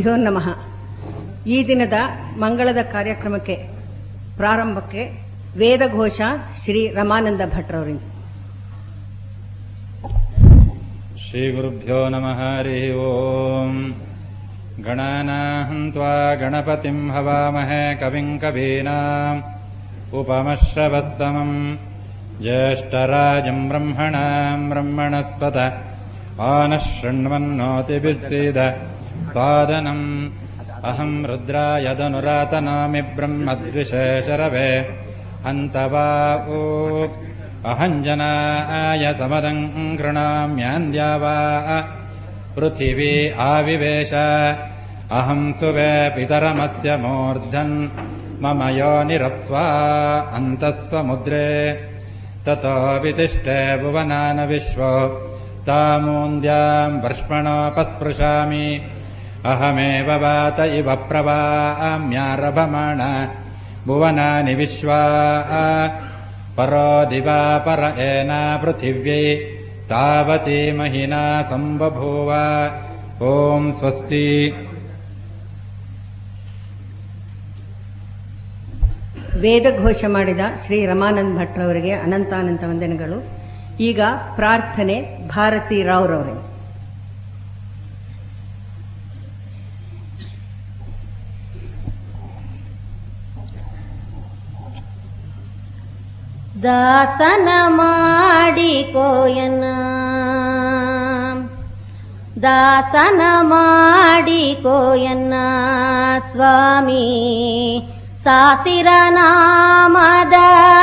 ಭ್ಯೋ ನಮಃ ಈ ದಿನದ ಮಂಗಳದ ಕಾರ್ಯಕ್ರಮಕ್ಕೆ ಪ್ರಾರಂಭಕ್ಕೆ ವೇದಘೋಷ ಶ್ರೀ ರಮಾನಂದ ಭಟ್ರವರಿಂದ श्रीगुरुभ्यो नमः हरिः ओम् गणानाहम् त्वा गणपतिम् हवामहे कविम् कवीनाम् उपमश्रवस्तमम् ज्येष्ठराजम् ब्रह्मणाम् ब्रह्मणस्पत आनः शृण्वन्नोतिभिः सीद स्वादनम् अहम् रुद्राय धनुरातनामि ब्रह्मद्विशेषरवे हन्तवा ऊ अहञ्जनाय समदम् गृणाम्यान्द्या वा पृथिवी आविवेश अहम् सुवे पितरमस्य मूर्धन् मम योनिरप्स्वा अन्तः समुद्रे ततो वितिष्ठे भुवनान विश्वो तामून्द्याम् वर्ष्मणोपस्पृशामि अहमेव वात इव प्रवाम्यारभमाण भुवनानि विश्वा परो दिवा पर एना पृथिव्यै तावती महिना सम्बभूव ॐ स्वस्ति ವೇದಘೋಷ ಮಾಡಿದ ಶ್ರೀ ರಮಾನಂದ್ ಭಟ್ರವರಿಗೆ ಅನಂತಾನಂತ ವಂದನೆಗಳು ಈಗ ಪ್ರಾರ್ಥನೆ ಭಾರತಿ ರಾವ್ರವರಿಗೆ ದಾಸನ ಮಾಡಿಕೋಯನ ದಾಸನ ಮಾಡಿಕೋಯನ್ನ ಸ್ವಾಮಿ ಸಾಸಿರ ನಾಮದ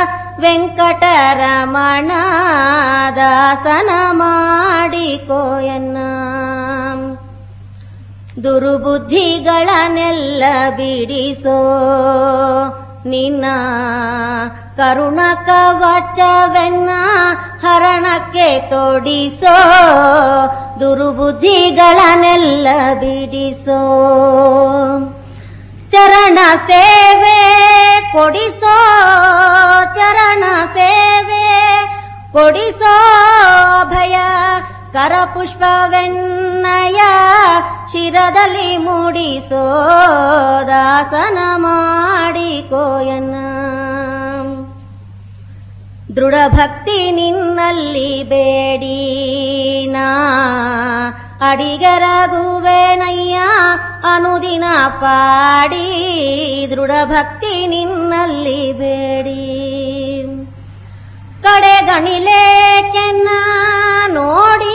ವೆಂಕಟರಮಣ ದಾಸನ ಮಾಡಿಕೋಯನ್ನ ದುರ್ಬುದ್ಧಿಗಳನ್ನೆಲ್ಲ ಬಿಡಿಸೋ ನಿನ್ನ ಕರುಣ ಕವಚವೆನ್ನ ಹರಣಕ್ಕೆ ತೊಡಿಸೋ ದುರ್ಬುದ್ಧಿಗಳನ್ನೆಲ್ಲ ಬಿಡಿಸೋ ಚರಣ ಸೇವೆ ಕೊಡಿಸೋ ಚರಣ ಸೇವೆ ಕೊಡಿಸೋ ಭಯ ಕರಪುಷ್ಪವೆನ್ನಯ ಶಿರದಲ್ಲಿ ಮೂಡಿಸೋ ದಾಸನ ಮಾಡಿಕೋಯನ್ನ ದೃಢ ಭಕ್ತಿ ನಿನ್ನಲ್ಲಿ ಬೇಡೀನಾ ಅಡಿಗರಗುವೆನಯ್ಯ ಅನುದಿನ ಪಾಡಿ ದೃಢ ಭಕ್ತಿ ನಿನ್ನಲ್ಲಿ ಬೇಡಿ ಕಡೆಗಣಿಲೇಕೆನ್ನ ನೋಡಿ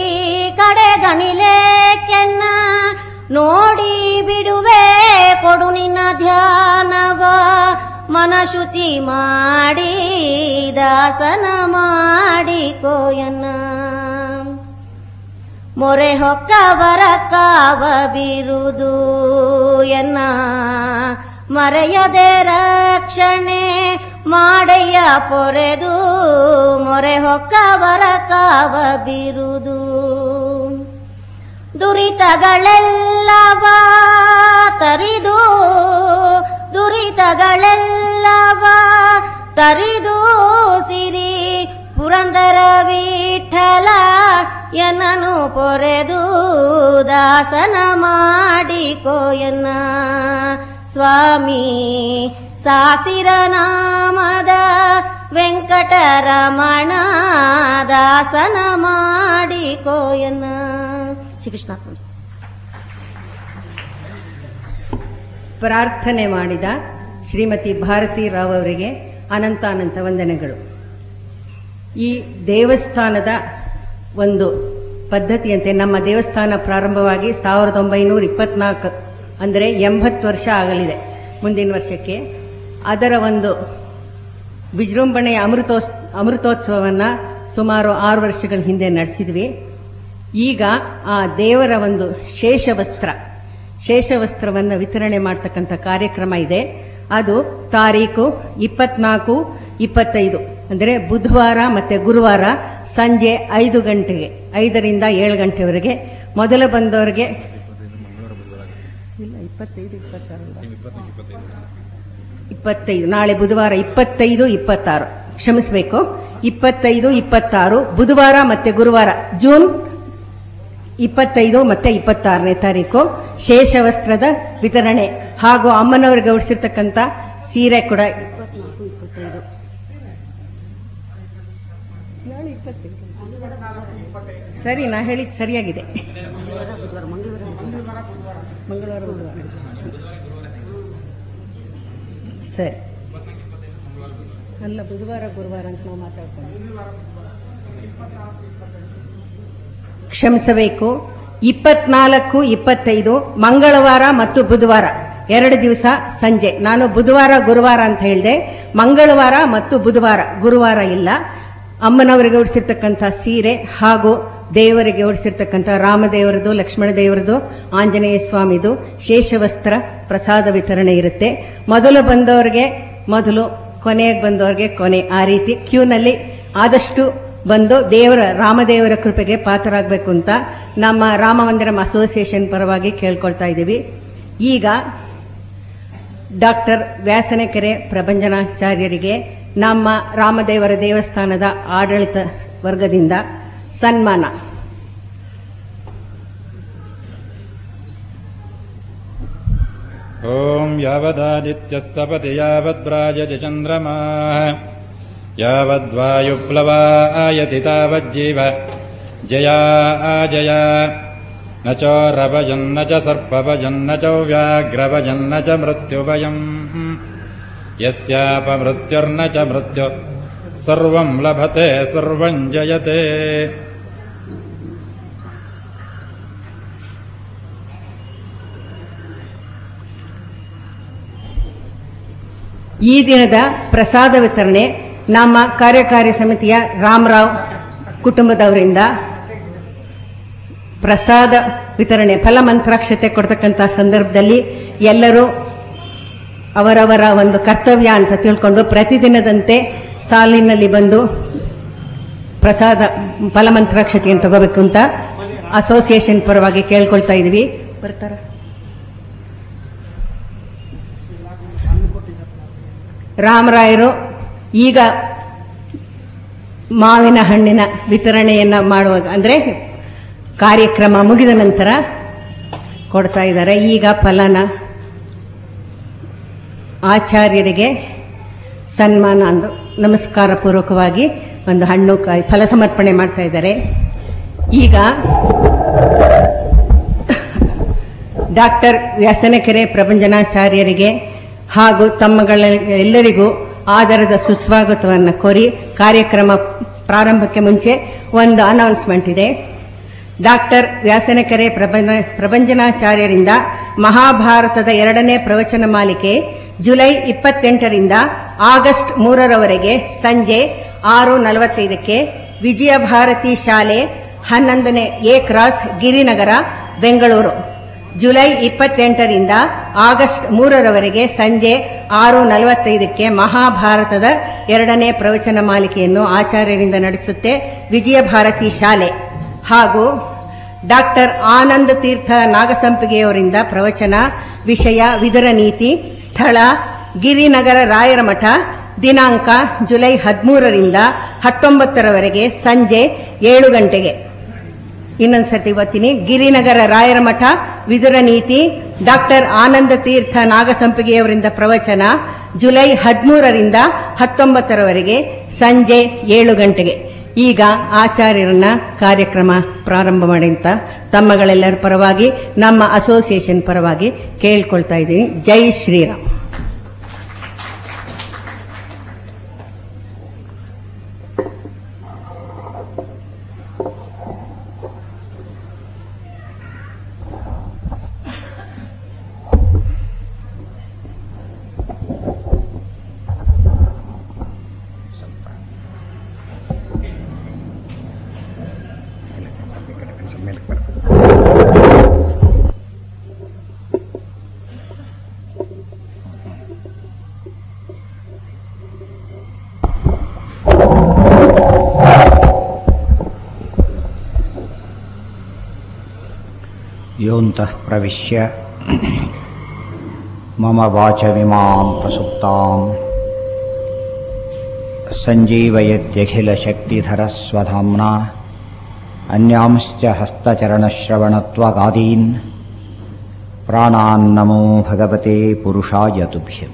ಕಡೆಗಣಿಲೇಕೆನ್ನ ನೋಡಿ ಬಿಡುವೆ ಕೊಡು ನಿನ್ನ ಧ್ಯಾನವ ಮನಶುಚಿ ಮಾಡಿ ದಾಸನ ಮಾಡಿಕೋಯನ್ನ ಮೊರೆ ಹೊಕ್ಕವರ ಕಾವ ಬಿರುದು ಎನ್ನ ಮರೆಯದೆ ರಕ್ಷಣೆ ಮಾಡಯ್ಯ ಪೊರೆದು ಮೊರೆ ಹೊಕ್ಕವರ ಕಾವ ಬಿರುದು ದುರಿತಗಳೆಲ್ಲವ ತರಿದು ದುರಿತಗಳೆಲ್ಲವ ತರಿದು ಸಿರಿ ಪುರಂದರ ವಿಠಲ ಎನ್ನನು ಪೊರೆದು ದಾಸನ ಮಾಡಿಕೋಯನ್ನ ಸ್ವಾಮಿ ಸಾಸಿರ ನಾಮದ ವೆಂಕಟರಮಣ ದಾಸನ ಮಾಡಿಕೋಯನ್ನ ಶ್ರೀಕೃಷ್ಣ ಪ್ರಾರ್ಥನೆ ಮಾಡಿದ ಶ್ರೀಮತಿ ಭಾರತಿ ರಾವ್ ಅವರಿಗೆ ಅನಂತಾನಂತ ವಂದನೆಗಳು ಈ ದೇವಸ್ಥಾನದ ಒಂದು ಪದ್ಧತಿಯಂತೆ ನಮ್ಮ ದೇವಸ್ಥಾನ ಪ್ರಾರಂಭವಾಗಿ ಸಾವಿರದ ಒಂಬೈನೂರ ಇಪ್ಪತ್ನಾಲ್ಕು ಅಂದರೆ ಎಂಬತ್ತು ವರ್ಷ ಆಗಲಿದೆ ಮುಂದಿನ ವರ್ಷಕ್ಕೆ ಅದರ ಒಂದು ವಿಜೃಂಭಣೆಯ ಅಮೃತೋಸ್ ಅಮೃತೋತ್ಸವವನ್ನು ಸುಮಾರು ಆರು ವರ್ಷಗಳ ಹಿಂದೆ ನಡೆಸಿದ್ವಿ ಈಗ ಆ ದೇವರ ಒಂದು ಶೇಷವಸ್ತ್ರ ಶೇಷವಸ್ತ್ರವನ್ನು ವಿತರಣೆ ಮಾಡ್ತಕ್ಕಂಥ ಕಾರ್ಯಕ್ರಮ ಇದೆ ಅದು ತಾರೀಕು ಇಪ್ಪತ್ನಾಲ್ಕು ಇಪ್ಪತ್ತೈದು ಅಂದರೆ ಬುಧವಾರ ಮತ್ತು ಗುರುವಾರ ಸಂಜೆ ಐದು ಗಂಟೆಗೆ ಐದರಿಂದ ಏಳು ಗಂಟೆವರೆಗೆ ಮೊದಲು ಬಂದವರಿಗೆ ಇಲ್ಲ ಇಪ್ಪತ್ತೈದು ಇಪ್ಪತ್ತಾರು ಇಪ್ಪತ್ತೈದು ನಾಳೆ ಬುಧವಾರ ಇಪ್ಪತ್ತೈದು ಇಪ್ಪತ್ತಾರು ಕ್ಷಮಿಸಬೇಕು ಇಪ್ಪತ್ತೈದು ಇಪ್ಪತ್ತಾರು ಬುಧವಾರ ಮತ್ತೆ ಗುರುವಾರ ಜೂನ್ ಇಪ್ಪತ್ತೈದು ಮತ್ತೆ ಇಪ್ಪತ್ತಾರನೇ ತಾರೀಕು ಶೇಷವಸ್ತ್ರದ ವಿತರಣೆ ಹಾಗೂ ಅಮ್ಮನವರಿಗೆ ಉಡಿಸಿರ್ತಕ್ಕಂಥ ಸೀರೆ ಕೂಡ ಇಪ್ಪತ್ನಾಲ್ಕು ಇಪ್ಪತ್ತೈದು ಸರಿ ನಾ ಹೇಳಿದ್ ಸರಿಯಾಗಿದೆ ಬುಧವಾರ ಮಂಗಳವಾರ ಮಂಗಳವಾರ ಬುಧವಾರ ಸರಿ ಅಲ್ಲ ಬುಧವಾರ ಗುರುವಾರ ಅಂತ ನಾವು ಮಾತಾಡ್ಕೊಂಡು ಕ್ಷಮಿಸಬೇಕು ಇಪ್ಪತ್ನಾಲ್ಕು ಇಪ್ಪತ್ತೈದು ಮಂಗಳವಾರ ಮತ್ತು ಬುಧವಾರ ಎರಡು ದಿವಸ ಸಂಜೆ ನಾನು ಬುಧವಾರ ಗುರುವಾರ ಅಂತ ಹೇಳಿದೆ ಮಂಗಳವಾರ ಮತ್ತು ಬುಧವಾರ ಗುರುವಾರ ಇಲ್ಲ ಅಮ್ಮನವರಿಗೆ ಉಡಿಸಿರ್ತಕ್ಕಂಥ ಸೀರೆ ಹಾಗೂ ದೇವರಿಗೆ ಉಡಿಸಿರ್ತಕ್ಕಂಥ ರಾಮದೇವರದು ಲಕ್ಷ್ಮಣ ದೇವರದು ಆಂಜನೇಯ ಸ್ವಾಮಿದು ಶೇಷವಸ್ತ್ರ ಪ್ರಸಾದ ವಿತರಣೆ ಇರುತ್ತೆ ಮೊದಲು ಬಂದವರಿಗೆ ಮೊದಲು ಕೊನೆಗೆ ಬಂದವರಿಗೆ ಕೊನೆ ಆ ರೀತಿ ಕ್ಯೂನಲ್ಲಿ ಆದಷ್ಟು ಬಂದು ದೇವರ ರಾಮದೇವರ ಕೃಪೆಗೆ ಪಾತ್ರರಾಗಬೇಕು ಅಂತ ನಮ್ಮ ರಾಮ ಮಂದಿರಂ ಅಸೋಸಿಯೇಷನ್ ಪರವಾಗಿ ಕೇಳ್ಕೊಳ್ತಾ ಇದ್ದೀವಿ ಈಗ ಡಾಕ್ಟರ್ ವ್ಯಾಸನಕೆರೆ ಪ್ರಭಂಜನಾಚಾರ್ಯರಿಗೆ ನಮ್ಮ ರಾಮದೇವರ ದೇವಸ್ಥಾನದ ಆಡಳಿತ ವರ್ಗದಿಂದ ಸನ್ಮಾನ ॐ यावदादित्यस्तपति यावद्राजति चन्द्रमाः यावद्वायुप्लवा आयति तावज्जीव जया आजया न चोरभजन्न च सर्पभजन्न च व्याघ्रभजन्न च मृत्युभयम् यस्यापमृत्युर्न च मृत्यु सर्वम् लभते सर्वम् जयते ಈ ದಿನದ ಪ್ರಸಾದ ವಿತರಣೆ ನಮ್ಮ ಕಾರ್ಯಕಾರಿ ಸಮಿತಿಯ ರಾಮರಾವ್ ಕುಟುಂಬದವರಿಂದ ಪ್ರಸಾದ ವಿತರಣೆ ಫಲಮಂತ್ರಾಕ್ಷತೆ ಕೊಡ್ತಕ್ಕಂಥ ಸಂದರ್ಭದಲ್ಲಿ ಎಲ್ಲರೂ ಅವರವರ ಒಂದು ಕರ್ತವ್ಯ ಅಂತ ತಿಳ್ಕೊಂಡು ಪ್ರತಿದಿನದಂತೆ ಸಾಲಿನಲ್ಲಿ ಬಂದು ಪ್ರಸಾದ ಫಲಮಂತ್ರಾಕ್ಷತೆಯನ್ನು ತಗೋಬೇಕು ಅಂತ ಅಸೋಸಿಯೇಷನ್ ಪರವಾಗಿ ಕೇಳ್ಕೊಳ್ತಾ ಇದೀವಿ ಬರ್ತಾರ ರಾಮರಾಯರು ಈಗ ಮಾವಿನ ಹಣ್ಣಿನ ವಿತರಣೆಯನ್ನ ಮಾಡುವಾಗ ಅಂದ್ರೆ ಕಾರ್ಯಕ್ರಮ ಮುಗಿದ ನಂತರ ಕೊಡ್ತಾ ಇದ್ದಾರೆ ಈಗ ಫಲನ ಆಚಾರ್ಯರಿಗೆ ಸನ್ಮಾನ ಅಂದು ನಮಸ್ಕಾರ ಪೂರ್ವಕವಾಗಿ ಒಂದು ಹಣ್ಣು ಕಾಯಿ ಫಲ ಸಮರ್ಪಣೆ ಮಾಡ್ತಾ ಇದ್ದಾರೆ ಈಗ ಡಾಕ್ಟರ್ ವ್ಯಾಸನಕೆರೆ ಪ್ರಭಂಜನಾಚಾರ್ಯರಿಗೆ ಹಾಗೂ ತಮ್ಮಗಳ ಎಲ್ಲರಿಗೂ ಆದರದ ಸುಸ್ವಾಗತವನ್ನು ಕೋರಿ ಕಾರ್ಯಕ್ರಮ ಪ್ರಾರಂಭಕ್ಕೆ ಮುಂಚೆ ಒಂದು ಅನೌನ್ಸ್ಮೆಂಟ್ ಇದೆ ಡಾಕ್ಟರ್ ವ್ಯಾಸನಕೆರೆ ಪ್ರಬಂಧ ಪ್ರಭಂಜನಾಚಾರ್ಯರಿಂದ ಮಹಾಭಾರತದ ಎರಡನೇ ಪ್ರವಚನ ಮಾಲಿಕೆ ಜುಲೈ ಇಪ್ಪತ್ತೆಂಟರಿಂದ ಆಗಸ್ಟ್ ಮೂರರವರೆಗೆ ಸಂಜೆ ಆರು ನಲವತ್ತೈದಕ್ಕೆ ವಿಜಯ ಭಾರತಿ ಶಾಲೆ ಹನ್ನೊಂದನೇ A cross Girinagar Bengaluru July ಇಪ್ಪತ್ತೆಂಟರಿಂದ ಆಗಸ್ಟ್ ಮೂರರವರೆಗೆ ಸಂಜೆ ಆರು ನಲವತ್ತೈದಕ್ಕೆ ಮಹಾಭಾರತದ ಎರಡನೇ ಪ್ರವಚನ ಮಾಲಿಕೆಯನ್ನು ಆಚಾರ್ಯರಿಂದ ನಡೆಸುತ್ತೆ ವಿಜಯ ಭಾರತಿ ಶಾಲೆ ಹಾಗೂ ಡಾಕ್ಟರ್ ಆನಂದ ತೀರ್ಥ ನಾಗಸಂಪಿಗೆಯವರಿಂದ ಪ್ರವಚನ ವಿಷಯ ವಿದುರ ನೀತಿ ಸ್ಥಳ ಗಿರಿನಗರ ರಾಯರ ಮಠ ದಿನಾಂಕ ಜುಲೈ ಹದಿಮೂರರಿಂದ ಹತ್ತೊಂಬತ್ತರವರೆಗೆ ಸಂಜೆ ಏಳು ಗಂಟೆಗೆ ಇನ್ನೊಂದ್ಸರ್ತಿ ಓದ್ತೀನಿ ಗಿರಿನಗರ ರಾಯರ ಮಠ ವಿದುರ ನೀತಿ ಡಾಕ್ಟರ್ ಆನಂದ ತೀರ್ಥ ನಾಗಸಂಪಿಗೆಯವರಿಂದ ಪ್ರವಚನ ಜುಲೈ ಹದಿಮೂರರಿಂದ ಹತ್ತೊಂಬತ್ತರವರೆಗೆ ಸಂಜೆ ಏಳು ಗಂಟೆಗೆ ಈಗ ಆಚಾರ್ಯರನ್ನ ಕಾರ್ಯಕ್ರಮ ಪ್ರಾರಂಭ ಮಾಡಿ ಅಂತ ತಮ್ಮಗಳೆಲ್ಲರ ಪರವಾಗಿ ನಮ್ಮ ಅಸೋಸಿಯೇಷನ್ ಪರವಾಗಿ ಕೇಳ್ಕೊಳ್ತಾ ಇದ್ದೀನಿ ಜೈ ಶ್ರೀರಾಮ್ योऽन्तः प्रविश्य मम वाचमिमां प्रसुप्ताम् सञ्जीवयत्यखिलशक्तिधरस्वधाम्ना अन्यांश्च हस्तचरणश्रवणत्वगादीन् प्राणान्नमो भगवते पुरुषाय तुभ्यम्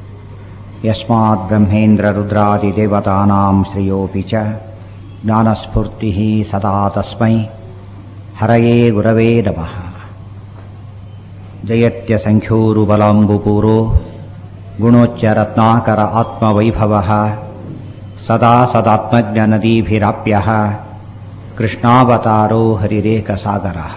यस्माद्ब्रह्मेन्द्ररुद्रादिदेवतानां श्रियोऽपि च ज्ञानस्फूर्तिः सदा तस्मै हरये गुरवे नमः जयत्यसङ्ख्योरुबलाम्बुपूरो गुणोच्चरत्नाकर आत्मवैभवः सदा सदात्मज्ञनदीभिराप्यः कृष्णावतारो हरिरेकसागरः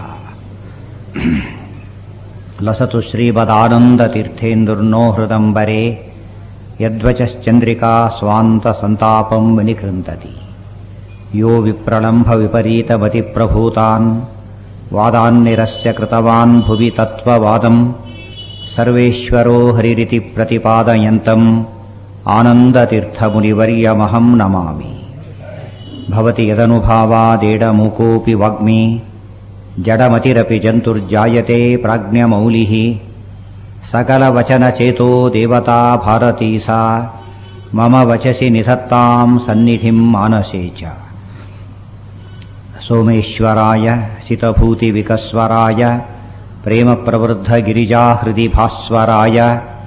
लसतु श्रीवदानन्दतीर्थेन्दुर्नो हृदम्बरे यद्वचश्चन्द्रिका स्वान्तसन्तापं विनिकृन्तति यो विप्रलम्भविपरीतमतिप्रभूतान् वादान्निरस्य कृतवान् भुवि तत्त्ववादम् सर्वेश्वरो हरिरिति प्रतिपादयन्तम् आनन्दतीर्थमुनिवर्यमहं नमामि भवति यदनुभावादेडमुकोऽपि वाग्मी जडमतिरपि जन्तुर्जायते प्राज्ञमौलिः सकलवचनचेतो देवता भारती सा मम वचसि निधत्तां सन्निधिं मानसे च सोमेश्वराय सितभूतिविकस्वराय प्रेमप्रवृद्धगिरिजाहृदि भास्वराय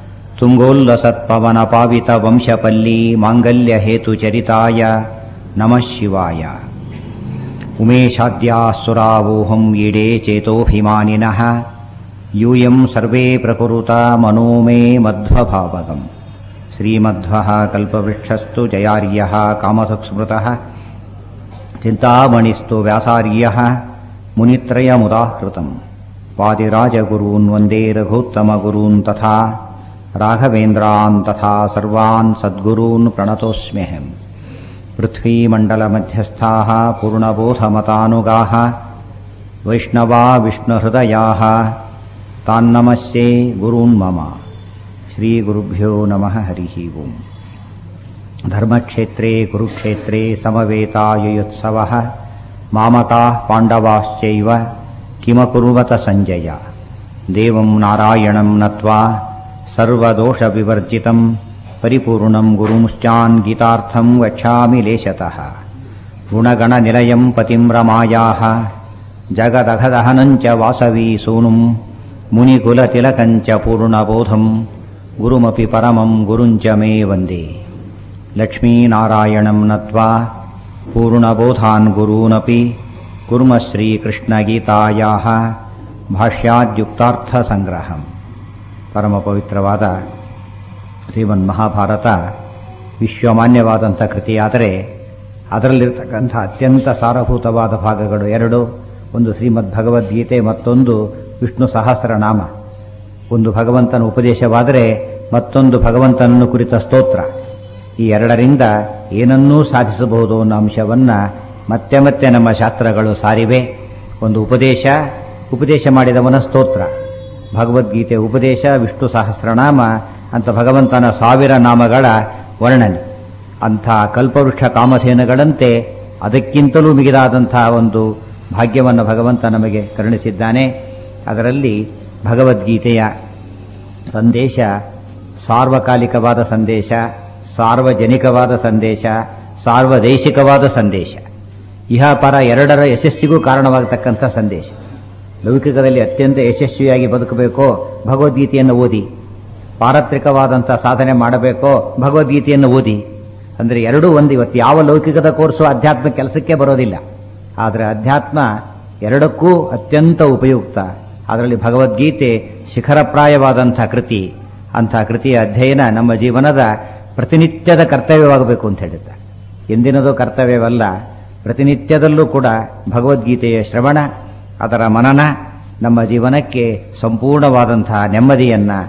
तुङ्गोल्लसत्पवनपावितवंशपल्ली माङ्गल्यहेतुचरिताय नमः शिवाय उमेशाद्यासुरावोहम् ईडे चेतोऽभिमानिनः यूयम् सर्वे प्रकुरुता मनो मे मध्वभावगम् श्रीमध्वः कल्पवृक्षस्तु जयार्यः कामधुक्स्मृतः चिन्तामणिस्तु व्यासार्यः मुनित्रयमुदाहृतम् वादिराजगुरून् वन्दे रघोत्तमगुरून् तथा राघवेन्द्रान् तथा सर्वान् सद्गुरून् प्रणतोऽस्म्यहम् पृथ्वीमण्डलमध्यस्थाः पूर्णबोधमतानुगाः वैष्णवा विष्णुहृदयाः तान्नमस्ये गुरून् मम श्रीगुरुभ्यो नमः हरिः ओम् धर्मक्षेत्रे कुरुक्षेत्रे समवेतायुयुत्सवः मामकाः पाण्डवाश्चैव किमकुर्वत सञ्जय देवं नारायणं नत्वा सर्वदोषविवर्जितं परिपूर्णं गुरुंश्चान् गीतार्थं गच्छामि लेशतः गुणगणनिलयं पतिं रमायाः जगदघदहनं च वासवी सूनुं मुनिकुलतिलकं च पूर्णबोधं गुरुमपि परमं गुरुञ्च मे वन्दे लक्ष्मीनारायणं नत्वा पूर्णबोधान् गुरूनपि कुर्मः श्रीकृष्णगीतायाः ಭಾಷ್ಯಾದ್ಯುಕ್ತಾರ್ಥಸಂಗ್ರಹಂ ಪರಮ ಪವಿತ್ರವಾದ ಶ್ರೀಮನ್ ಮಹಾಭಾರತ ವಿಶ್ವಮಾನ್ಯವಾದಂಥ ಕೃತಿಯಾದರೆ ಅದರಲ್ಲಿರ್ತಕ್ಕಂಥ ಅತ್ಯಂತ ಸಾರಭೂತವಾದ ಭಾಗಗಳು ಎರಡು ಒಂದು ಶ್ರೀಮದ್ ಭಗವದ್ಗೀತೆ ಮತ್ತೊಂದು ವಿಷ್ಣು ಸಹಸ್ರನಾಮ ಒಂದು ಭಗವಂತನ ಉಪದೇಶವಾದರೆ ಮತ್ತೊಂದು ಭಗವಂತನನ್ನು ಕುರಿತ ಸ್ತೋತ್ರ ಈ ಎರಡರಿಂದ ಏನನ್ನೂ ಸಾಧಿಸಬಹುದು ಅನ್ನೋ ಅಂಶವನ್ನು ಮತ್ತೆ ಮತ್ತೆ ನಮ್ಮ ಶಾಸ್ತ್ರಗಳು ಸಾರಿವೆ ಒಂದು ಉಪದೇಶ ಉಪದೇಶ ಮಾಡಿದವನ ಸ್ತೋತ್ರ ಭಗವದ್ಗೀತೆ ಉಪದೇಶ ವಿಷ್ಣು ಸಹಸ್ರನಾಮ ಅಂತ ಭಗವಂತನ ಸಾವಿರ ನಾಮಗಳ ವರ್ಣನೆ ಅಂಥ ಕಲ್ಪವೃಕ್ಷ ಕಾಮಧೇನುಗಳಂತೆ ಅದಕ್ಕಿಂತಲೂ ಮಿಗಿದಾದಂಥ ಒಂದು ಭಾಗ್ಯವನ್ನು ಭಗವಂತ ನಮಗೆ ಕರುಣಿಸಿದ್ದಾನೆ ಅದರಲ್ಲಿ ಭಗವದ್ಗೀತೆಯ ಸಂದೇಶ ಸಾರ್ವಕಾಲಿಕವಾದ ಸಂದೇಶ ಸಾರ್ವಜನಿಕವಾದ ಸಂದೇಶ ಸಾರ್ವದೇಶಿಕವಾದ ಸಂದೇಶ ಇಹ ಪರ ಎರಡರ ಯಶಸ್ಸಿಗೂ ಕಾರಣವಾಗತಕ್ಕಂಥ ಸಂದೇಶ ಲೌಕಿಕದಲ್ಲಿ ಅತ್ಯಂತ ಯಶಸ್ವಿಯಾಗಿ ಬದುಕಬೇಕೋ ಭಗವದ್ಗೀತೆಯನ್ನು ಓದಿ ಪಾರತ್ರಿಕವಾದಂಥ ಸಾಧನೆ ಮಾಡಬೇಕೋ ಭಗವದ್ಗೀತೆಯನ್ನು ಓದಿ ಅಂದರೆ ಎರಡೂ ಒಂದು ಇವತ್ತು ಯಾವ ಲೌಕಿಕದ ಕೋರ್ಸು ಅಧ್ಯಾತ್ಮ ಕೆಲಸಕ್ಕೆ ಬರೋದಿಲ್ಲ ಆದರೆ ಅಧ್ಯಾತ್ಮ ಎರಡಕ್ಕೂ ಅತ್ಯಂತ ಉಪಯುಕ್ತ ಅದರಲ್ಲಿ ಭಗವದ್ಗೀತೆ ಶಿಖರಪ್ರಾಯವಾದಂಥ ಕೃತಿ ಅಂಥ ಕೃತಿಯ ಅಧ್ಯಯನ ನಮ್ಮ ಜೀವನದ ಪ್ರತಿನಿತ್ಯದ ಕರ್ತವ್ಯವಾಗಬೇಕು ಅಂತ ಹೇಳಿದ್ದ ಎಂದಿನದು ಕರ್ತವ್ಯವಲ್ಲ ಪ್ರತಿನಿತ್ಯದಲ್ಲೂ ಕೂಡ ಭಗವದ್ಗೀತೆಯ ಶ್ರವಣ ಅದರ ಮನನ ನಮ್ಮ ಜೀವನಕ್ಕೆ ಸಂಪೂರ್ಣವಾದಂತಹ ನೆಮ್ಮದಿಯನ್ನು